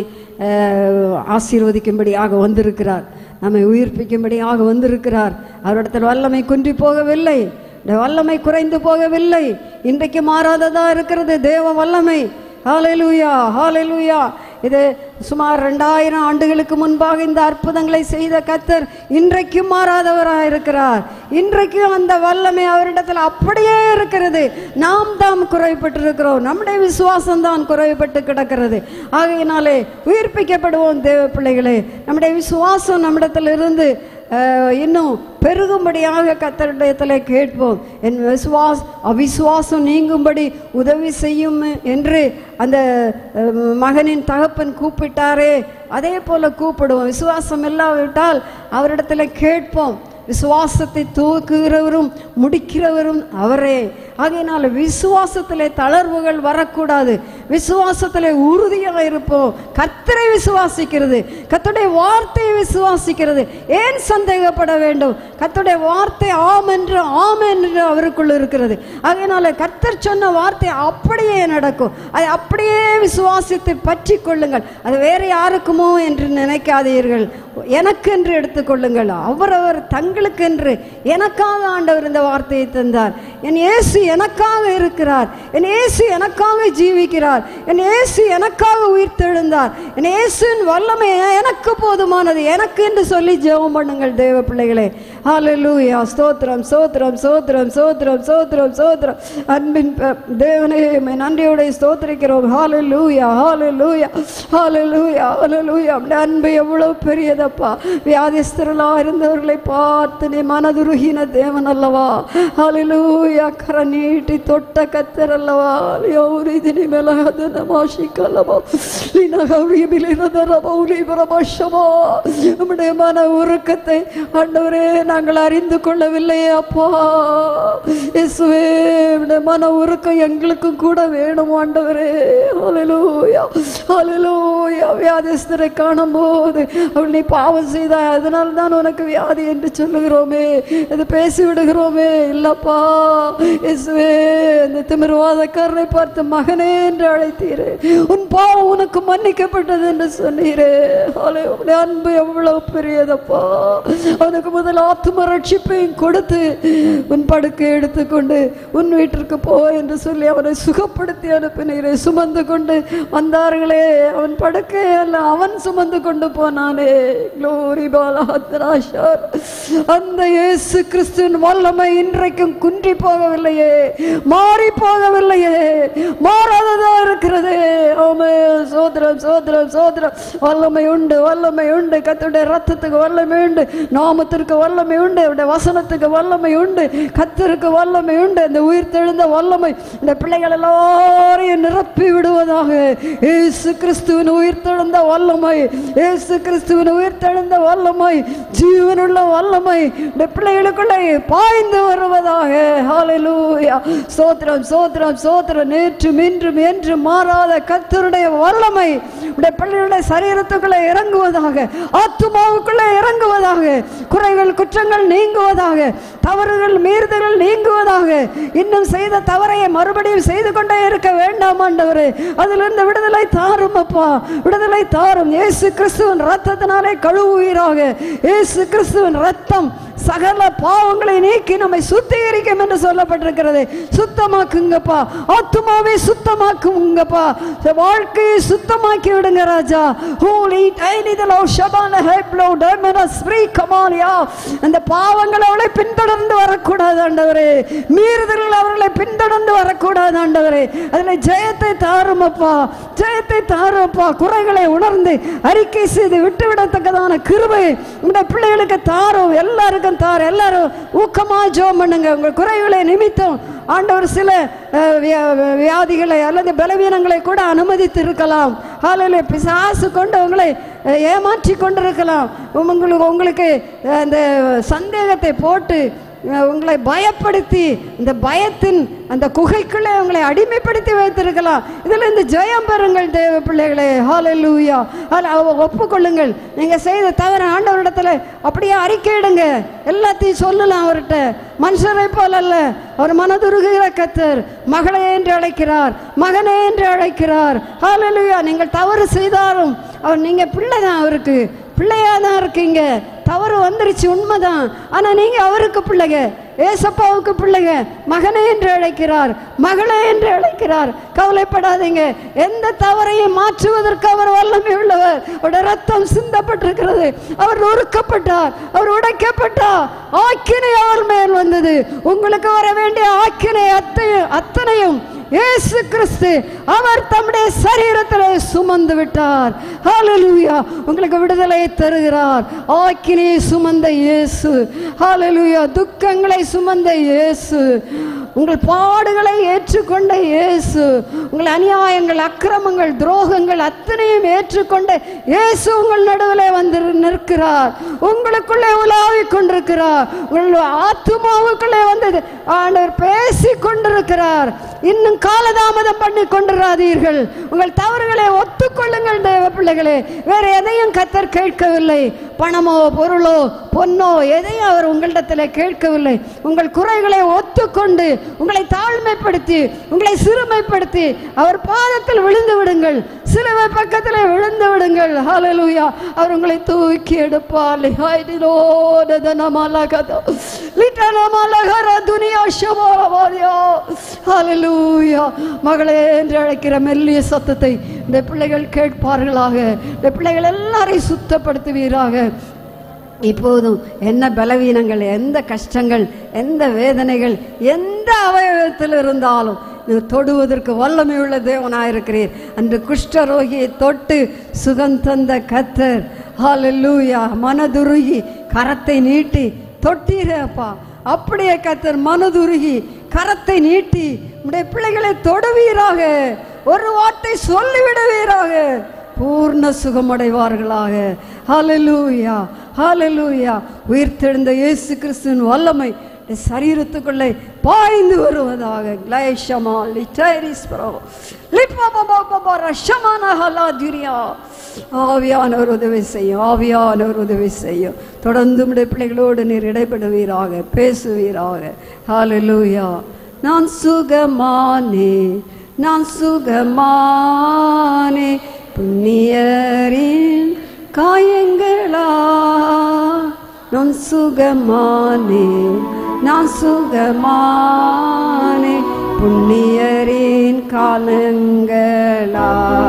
அஹ், ஆசீர்வதிக்கும்படியாக வந்திருக்கிறார் நம்மை உயிர்ப்பிக்கும்படியாக வந்திருக்கிறார் அவரிடத்தில் வல்லமை குன்றி போகவில்லை இந்த வல்லமை குறைந்து போகவில்லை இன்றைக்கு மாறாததா இருக்கிறது தேவ வல்லமை ஹalleluya ஹalleluya இது சுமார் ரெண்டாயிரம் ஆண்டுகளுக்கு முன்பாக இந்த அற்புதங்களை செய்த கத்தர் இன்றைக்கும் மாறாதவராக இருக்கிறார் இன்றைக்கும் அந்த வல்லமை அவரிடத்தில் அப்படியே இருக்கிறது நாம் தாம் குறைபட்டிருக்கிறோம் நம்முடைய விசுவாசம் தான் குறைபட்டு கிடக்கிறது ஆகையினாலே உயிர்ப்பிக்கப்படுவோம் தேவ பிள்ளைகளே நம்முடைய விசுவாசம் நம்மிடத்தில் இருந்து அஹ், இன்னும் பெருகும்படியாக கத்தரிடத்தில் கேட்போம் என் விசுவாஸ் அவிசுவாசம் நீங்கும்படி உதவி செய்யும் என்று அந்த அஹ், மகனின் தகப்பன் கூப்பிட்டாரே அதே போல கூப்பிடுவோம் விசுவாசம் இல்லாவிட்டால் அவரிடத்தில் கேட்போம் விசுவாசத்தை தூக்குகிறவரும் முடிக்கிறவரும் அவரே ஆகையினால விசுவாசத்திலே தளர்வுகள் வரக்கூடாது விசுவாசத்திலே உறுதியாக இருப்போம் கத்தரை விசுவாசிக்கிறது கத்துடைய வார்த்தையை விசுவாசிக்கிறது ஏன் சந்தேகப்பட வேண்டும் கத்துடைய வார்த்தை ஆம் என்று ஆம் என்று அவருக்குள் இருக்கிறது ஆகையினால கத்தர் சொன்ன வார்த்தை அப்படியே நடக்கும் அதை அப்படியே விசுவாசித்து பற்றி கொள்ளுங்கள் அது வேற யாருக்குமோ என்று நினைக்காதீர்கள் எனக்கென்று எடுத்துக்கொள்ளுங்கள் அவரவர் தங்களுக்கென்று எனக்காக ஆண்டவர் இந்த வார்த்தையை தந்தார் என் இயேசு எனக்காக இருக்கிறார் என் இயேசு எனக்காக ஜீவிக்கிறார் என் இயேசு எனக்காக உயிர்த்தெழுந்தார் என் இயேசுவின் வல்லமை எனக்கு போதுமானது எனக்கு என்று சொல்லி ஜெபம் பண்ணுங்கள் தேவ பிள்ளைகளே ஹalleluya ஸ்தோத்திரம் ஸ்தோத்திரம் ஸ்தோத்திரம் ஸ்தோத்திரம் ஸ்தோத்திரம் ஸ்தோத்திரம் அன்பின் ப- தேவனே உம்மை நன்றியோட ஸ்தோத்திரிக்கிறோம் ஹalleluya ஹalleluya ஹalleluya ஹalleluya உம்முடைய அன்பு எவ்வளவு பெரியதப்பா வியாதிஸ்தர்களா இருந்தவர்களை பார்த்து நீ மனதுருகின தேவன் அல்லவா ஹalleluya கர நீட்டி தொட்ட கத்தர் அல்லவா யோரி தினி மேலகதன மாஷிக்கல்லவா லினகௌரி பிலினதர பௌரி பிரபஷமா உம்முடைய மன உருக்கத்தை ஆண்டவரே நாங்கள் அறிந்து கொள்ளவில்லையே அப்பா இயேசுவே உம்முடைய மன உருக்கம் எங்களுக்கும் கூட வேணும் ஆண்டவரே ஹalleluya ஹalleluya வியாதிஸ்தரை காணும்போது அவள் நீ பாவம் செய்தாய் அதனால தான் உனக்கு வியாதி என்று சொல்லுகிறோமே அது பேசி விடுகிறோமே இல்லப்பா இயேசுவே அந்த திமிர்வாதக்காரனை பார்த்து மகனே என்று அழைத்தீரே உன் பாவம் உனக்கு மன்னிக்கப்பட்டது என்று சொன்னீரே ஹalleluya. உம்முடைய அன்பு எவ்வளவு பெரியதப்பா அவனுக்கு முதல் ஆத்தும ரட்சிப்பையும் கொடுத்து உன் படுக்கை எடுத்துக்கொண்டு உன் வீட்டிற்கு போ என்று சொல்லி அவனை சுகப்படுத்தி அனுப்பினீரே சுமந்து கொண்டு வந்தார்களே அவன் படுக்கை அல்ல அவன் சுமந்து கொண்டு போனானே க்ளோரி பாலாத்ராஷர் அந்த இயேசு கிறிஸ்துவின் வல்லமை இன்றைக்கும் குன்றி போகவில்லையே மாறி போகவில்லையே மாறாததா இருக்கிறது ஆமே சோதரம் சோதரம் சோதரம் வல்லமை உண்டு வல்லமை உண்டு கத்துடைய ரத்தத்துக்கு வல்லமை உண்டு நாமத்திற்கு வல்லமை உண்டு அவருடைய வசனத்துக்கு வல்லமை உண்டு கத்தருக்கு வல்லமை உண்டு இந்த உயிர் தெழுந்த வல்லமை இந்த பிள்ளைகள் எல்லாரையும் நிரப்பி விடுவதாக இயேசு கிறிஸ்துவின் உயிர் தெழுந்த வல்லமை இயேசு கிறிஸ்துவின் உயிர் தெழுந்த வல்லமை ஜீவனுள்ள வல்லமை இந்த பிள்ளைகளுக்குள்ளே பாய்ந்து வருவதாக ஹalleluya சோத்திரம் சோத்திரம் சோத்திரம் நேற்றும் இன்றும் என்று மாறாத கத்தருடைய வல்லமை இந்த பிள்ளைகளுடைய சரீரத்துக்குள்ளே இறங்குவதாக ஆத்துமாவுக்குள்ளே இறங்குவதாக குறைகள் குற்றங்கள் நீங்குவதாக தவறுகள் மீறுதல்கள் நீங்குவதாக இன்னும் செய்த தவறை மறுபடியும் செய்து கொண்டே இருக்க வேண்டாம் ஆண்டவரே அதிலிருந்து விடுதலை தாரும் அப்பா விடுதலை தாரும் இயேசு கிறிஸ்துவின் ரத்தத்தினாலே கழுவுவீராக இயேசு கிறிஸ்துவின் ரத்தம் சகல பாவங்களை நீக்கி நம்மை சுத்திகரிக்கும் என்று சொல்லப்பட்டிருக்கிறது சுத்தமாக்குங்கப்பா ஆத்துமாவை சுத்தமாக்குங்கப்பா இந்த வாழ்க்கையை சுத்தமாக்கி விடுங்க ராஜா ஹோலி டைனிதலோ ஷபான ஹைப்லோ டர்மனஸ் ஃப்ரீ கமாலியா அந்த பாவங்கள் அவளை பின்தொடர்ந்து வரக்கூடாது ஆண்டவரே மீறுதல்கள் அவர்களை பின்தொடர்ந்து வரக்கூடாது ஆண்டவரே அதில் ஜெயத்தை தாருமப்பா ஜெயத்தை தாருமப்பா குறைகளை உணர்ந்து அறிக்கை செய்து விட்டுவிடத்தக்கதான கிருபை இந்த பிள்ளைகளுக்கு தாரும் எல்லாருக்கும் தாரும் எல்லாரும் ஊக்கமா ஜோம் பண்ணுங்க உங்கள் குறைகளை நிமித்தம் ஆண்டவர் சில அஹ், வியா- வியாதிகளை அல்லது பலவீனங்களை கூட அனுமதித்து இருக்கலாம் ஆலையில் பிசாசு கொண்டு உங்களை அஹ், ஏமாற்றி கொண்டிருக்கலாம் உங்களுக்கு உங்களுக்கு அஹ், அந்த சந்தேகத்தை போட்டு அஹ், உங்களை பயப்படுத்தி இந்த பயத்தின் அந்த குகைக்குள்ளே உங்களை அடிமைப்படுத்தி வைத்திருக்கலாம் இதுல இந்த ஜெயம் பெறுங்கள் தேவ பிள்ளைகளே ஹalleluya ஹalல ஒப்புக்கொள்ளுங்கள் நீங்க செய்த தவறு ஆண்டவரிடத்துல அப்படியே அறிக்கையிடுங்க எல்லாத்தையும் சொல்லலாம் அவர்கிட்ட மனுஷரை போல அல்ல அவர் மனதுருகிற கத்தர் மகளே என்று அழைக்கிறார் மகனே என்று அழைக்கிறார் ஹalleluya நீங்கள் தவறு செய்தாலும் அவர் நீங்க பிள்ளை தான் அவருக்கு பிள்ளையா தான் இருக்கீங்க தவறு வந்துருச்சு உண்மைதான் ஆனா நீங்க அவருக்கு பிள்ளைங்க ஏசப்பாவுக்கு பிள்ளைங்க மகனே என்று அழைக்கிறார் மகளே என்று அழைக்கிறார் கவலைப்படாதீங்க எந்த தவறையும் மாற்றுவதற்கு அவர் வல்லமை உள்ளவர் அவருடைய ரத்தம் சிந்தப்பட்டிருக்கிறது அவர் நொறுக்கப்பட்டார் அவர் உடைக்கப்பட்டார் ஆக்கினை அவர் மேல் வந்தது உங்களுக்கு வர வேண்டிய ஆக்கினை அத்தையும் அத்தனையும் இயேசு கிறிஸ்து அவர் தம்முடைய சரீரத்தில் சுமந்து விட்டார் ஹalleluya உங்களுக்கு விடுதலை தருகிறார் ஆக்கினையை சுமந்த இயேசு ஹalleluya துக்கங்களை சுமந்த இயேசு உங்கள் பாடுகளை ஏற்றுக்கொண்ட இயேசு உங்கள் அநியாயங்கள் அக்கிரமங்கள் துரோகங்கள் அத்தனையும் ஏற்றுக்கொண்ட இயேசு உங்கள் நடுவிலே வந்து நிற்கிறார் உங்களுக்குள்ளே உலாவிக் கொண்டிருக்கிறார் உங்கள் ஆத்துமாவுக்குள்ளே வந்தது ஆண்டவர் பேசிக் கொண்டிருக்கிறார் இன்னும் காலதாமதம் பண்ணி கொண்டிராதீர்கள் உங்கள் தவறுகளை ஒத்துக்கொள்ளுங்கள் தேவ பிள்ளைகளே வேற எதையும் கத்தர் கேட்கவில்லை பணமோ பொருளோ பொன்னோ எதையும் அவர் உங்களிடத்தில் கேட்கவில்லை உங்கள் குறைகளை ஒத்துக்கொண்டு உங்களை தாழ்மைப்படுத்தி உங்களை சிறுமைப்படுத்தி அவர் பாதத்தில் விழுந்து விடுங்கள் சிலுவை பக்கத்தில் விழுந்து விடுங்கள் ஹalleluya அவர் உங்களை தூக்கி எடுப்பார் லிஹைடிலோ தனமலகதோ லிட்டனமலகர துனியா ஷமோரவாரியா ஹalleluya மகளே என்று அழைக்கிற மெல்லிய சத்தத்தை இந்த பிள்ளைகள் கேட்பார்களாக இந்த பிள்ளைகள் எல்லாரையும் சுத்தப்படுத்துவீராக இப்போதும் என்ன பலவீனங்கள் எந்த கஷ்டங்கள் எந்த வேதனைகள் எந்த அவயவத்தில் இருந்தாலும் நீ தொடுவதற்கு வல்லமை உள்ள தேவனாயிருக்கிறீர் அன்று குஷ்டரோகியை தொட்டு சுகம் தந்த கத்தர் ஹalleluya மனதுருகி கரத்தை நீட்டி தொட்டீரப்பா அப்படியே கத்தர் மனதுருகி கரத்தை நீட்டி உடைய பிள்ளைகளை தொடுவீராக ஒரு வார்த்தை சொல்லிவிடுவீராக பூர்ண சுகமடைவார்களாக ஹalleluya ஹalleluya உயிர்த்தெழுந்த இயேசு கிறிஸ்துவின் வல்லமை இந்த சரீரத்துக்குள்ளே பாய்ந்து வருவதாக கிளைஷமா லிச்சைரிஸ் பிரோ லிப்பபபபப ரஷமான ஹலாதிரியா ஆவியானவர் உதவி செய்யும் ஆவியானவர் உதவி செய்யும் தொடர்ந்து உடைய பிள்ளைகளோடு நீர் இடைபடுவீராக பேசுவீராக ஹalleluya நான் சுகமானே நான் சுகமானே புண்ணியரின் காயங்களா நான் சுகமானே நான் சுகமானே புண்ணியரின் காலங்களா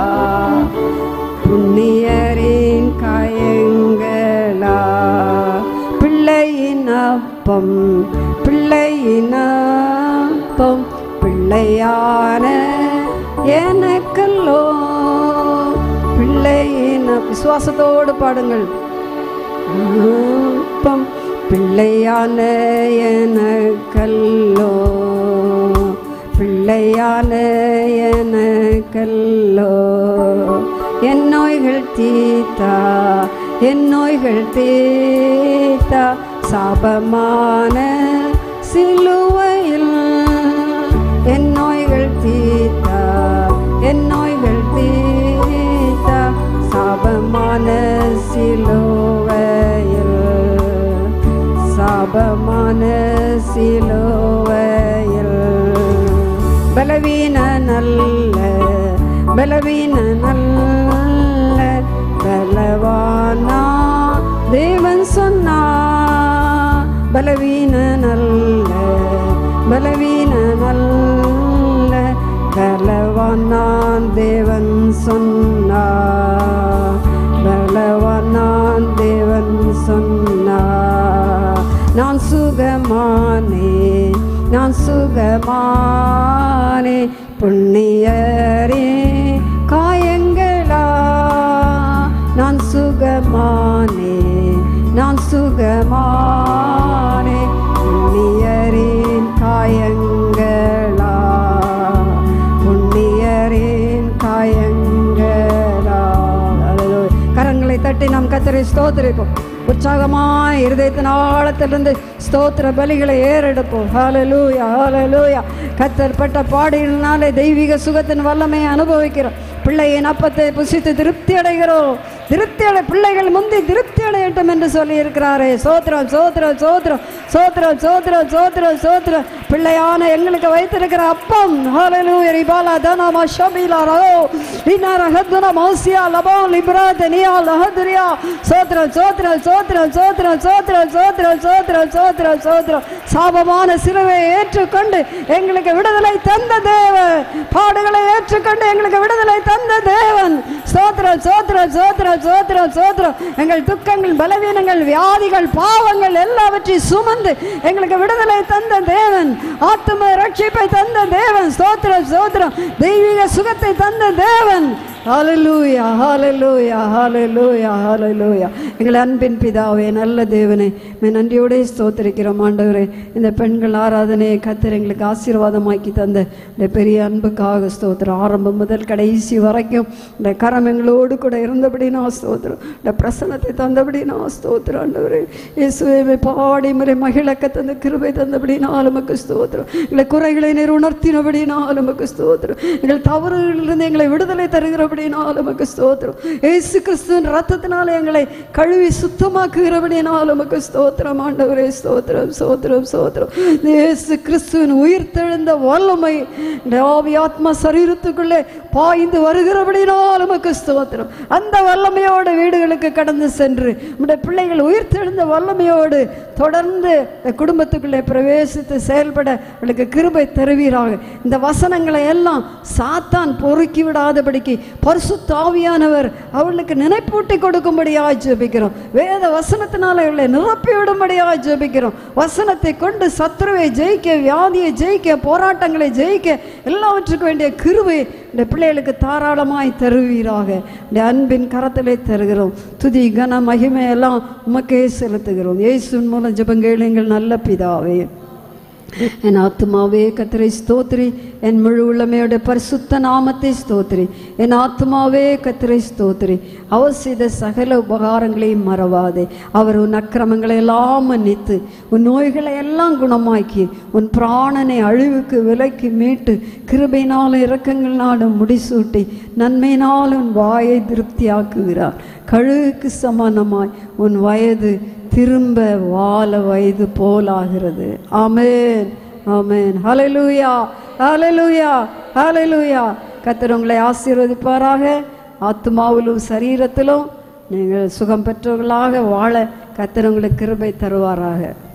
புண்ணியரின் காயங்களா பிள்ளையின் அப்பம் பிள்ளையின் அப்பம் பிள்ளையான எனக்கல்லோ பிள்ளையின் விசுவாசத்தோடு பாடுங்கள் அப்பம் பிள்ளையான எனக்கல்லோ பிள்ளையான எனக்கல்லோ என் நோய்கள் தீத்தா என் நோய்கள் தீத்தா சாபமான சிலுவையில் என் நோய்கள் தீத்தா என் நோய்கள் தீத்தா சாபமான சிலுவையில் சாபமான சிலுவையில் பலவீன நல்ல பலவீன நல்ல பலவானா தேவன் சொன்னா பலவீன நல்ல பலவீன நல்ல பலவானான் தேவன் சொன்னா பலவானான் தேவன் சொன்னா நான் சுகமானே நான் சுகமானே புண்ணியரே காயங்களா நான் சுகமானே நான் சுகமானே புண்ணியரின் காயங்களா புண்ணியரின் காயங்களா அல்லேலூயா. கரங்களை தட்டி நாம் கத்தரை ஸ்தோத்திரிப்போம் உற்சாகமாய் இருதயத்தின் ஆழத்திலிருந்து ஸ்தோத்திர பலிகளை ஏறெடுப்போம் ஹalleluya ஹalleluya கத்தர் பட்ட பாடினாலே தெய்வீக சுகத்தின் வல்லமையை அனுபவிக்கிறோம் பிள்ளையின் அப்பத்தை புசித்து திருப்தி அடைகிறோம் திருப்தி அடை பிள்ளைகள் முந்தி திருப்தி அடையட்டும் என்று சொல்லி இருக்கிறாரே சோத்திரம் சோத்திரம் சோத்திரம் சோத்திரம் சோத்திரம் சோத்திரம் சோத்திரம் பிள்ளையான எங்களுக்கு வைத்திருக்கிற அப்பம் ஹalleluya ரிபாலா தனமா ஷபீலா ரோ லினார ஹத்துன மௌசியா லபோ லிப்ரா தனியா லஹதுரியா சோத்திரம் சோத்திரம் சோத்திரம் சோத்திரம் சோத்திரம் சோத்திரம் சோத்திரம் சோத்திரம் சோத்திரம் சாபமான சிலுவையை ஏற்றுக்கொண்டு எங்களுக்கு விடுதலை தந்த தேவன் பாடுகளை ஏற்றுக்கொண்டு எங்களுக்கு விடுதலை தந்த தேவன் சோத்திரம் சோத்திரம் சோத்திரம் சோத்திரம் சோத்திரம் எங்கள் துக்கங்கள் பலவீனங்கள் வியாதிகள் பாவங்கள் எல்லாவற்றையும் சுமந்து எங்களுக்கு விடுதலை தந்த தேவன் ஆத்தும ரட்சிப்பை தந்த தேவன் ஸ்தோத்திரம் ஸ்தோத்திரம் தெய்வீக சுகத்தை தந்த தேவன் ஹalleluya ஹalleluya ஹalleluya ஹalleluya எங்கள் அன்பின் பிதாவே நல்ல தேவனே மே நன்றியோடே ஸ்தோத்திரிக்கிறோம் ஆண்டவரே இந்த பெண்கள் ஆராதனையை கத்தர் எங்களுக்கு ஆசீர்வாதமாக்கி தந்த இந்த பெரிய அன்புக்காக ஸ்தோத்திரம் ஆரம்பம் முதல் கடைசி வரைக்கும் இந்த கரம் எங்களோடு கூட இருந்தபடி நான் ஸ்தோத்திரம் இந்த பிரசனத்தை தந்தபடி நான் ஸ்தோத்திரம் ஆண்டவரே இயேசுவை பாடி முறை மகிழக்க தந்த கிருபை தந்தபடி நான் உமக்கு ஸ்தோத்திரம் எங்களை குறைகளை நீர் உணர்த்தினபடி நான் உமக்கு ஸ்தோத்திரம் எங்கள் தவறுகளிலிருந்து எங்களை விடுதலை தருகிறபடி நான் உமக்கு ஸ்தோத்திரம் இயேசு கிறிஸ்துவின் ரத்தத்தினால எங்களை கழுவி சுத்தமாக்குகிறபடி நான் உமக்கு ஸ்தோத்திரம் ஆண்டவரே ஸ்தோத்திரம் ஸ்தோத்திரம் ஸ்தோத்திரம் இயேசு கிறிஸ்துவின் உயிர் தெழுந்த வல்லமை இந்த ஆவி ஆத்மா சரீரத்துக்குள்ளே பாய்ந்து வருகிறபடினால் உமக்கு ஸ்தோத்திரம் அந்த வல்லமையோடு வீடுகளுக்கு கடந்து சென்று நம்முடைய பிள்ளைகள் உயிர் தெழுந்த வல்லமையோடு தொடர்ந்து இந்த குடும்பத்துக்குள்ளே பிரவேசித்து செயல்பட அவளுக்கு கிருபை தருவீராக இந்த வசனங்களை எல்லாம் சாத்தான் பொறுக்கி விடாதபடிக்கு பரிசுத்தாவியானவர் அவளுக்கு நினைப்பூட்டி கொடுக்கும்படியாக ஜெபிக்கிறோம் வேத வசனத்தினால இவளை நிரப்பி விடும்படியாக ஜெபிக்கிறோம் வசனத்தை கொண்டு சத்துருவை ஜெயிக்க வியாதியை ஜெயிக்க போராட்டங்களை ஜெயிக்க எல்லாவற்றுக்கும் வேண்டிய கிருபை இந்த பிள்ளைகளுக்கு தாராளமாய் தருவீராக இந்த அன்பின் கரத்திலே தருகிறோம் துதி கன மகிமை எல்லாம் உமக்கே செலுத்துகிறோம் இயேசுவின் மூலம் ஜெபங்கேளுங்கள் நல்ல பிதாவே என் ஆத்மாவே கத்தரை ஸ்தோத்திரி என் முழு உள்ளமையோட பரிசுத்த நாமத்தை ஸ்தோத்திரி என் ஆத்மாவே கத்தரை ஸ்தோத்திரி அவர் செய்த சகல உபகாரங்களையும் மறவாதே அவர் உன் அக்கிரமங்களை எல்லாம் மன்னித்து உன் நோய்களை எல்லாம் குணமாக்கி உன் பிராணனை அழிவுக்கு விலைக்கு மீட்டு கிருபையினாலும் இரக்கங்களினாலும் முடிசூட்டி நன்மையினால் உன் வாயை திருப்தியாக்குகிறார் கழுகுக்கு சமானமாய் உன் வயது திரும்ப வாழ வயது போலாகிறது ஆமென் ஆமென் ஹalleluya ஹalleluya ஹalleluya கர்த்தர் உங்களை ஆசீர்வதிப்பாராக ஆத்மாவிலும் சரீரத்திலும் நீங்கள் சுகம் பெற்றவர்களாக வாழ கர்த்தர் உங்களுக்கு கிருபை தருவாராக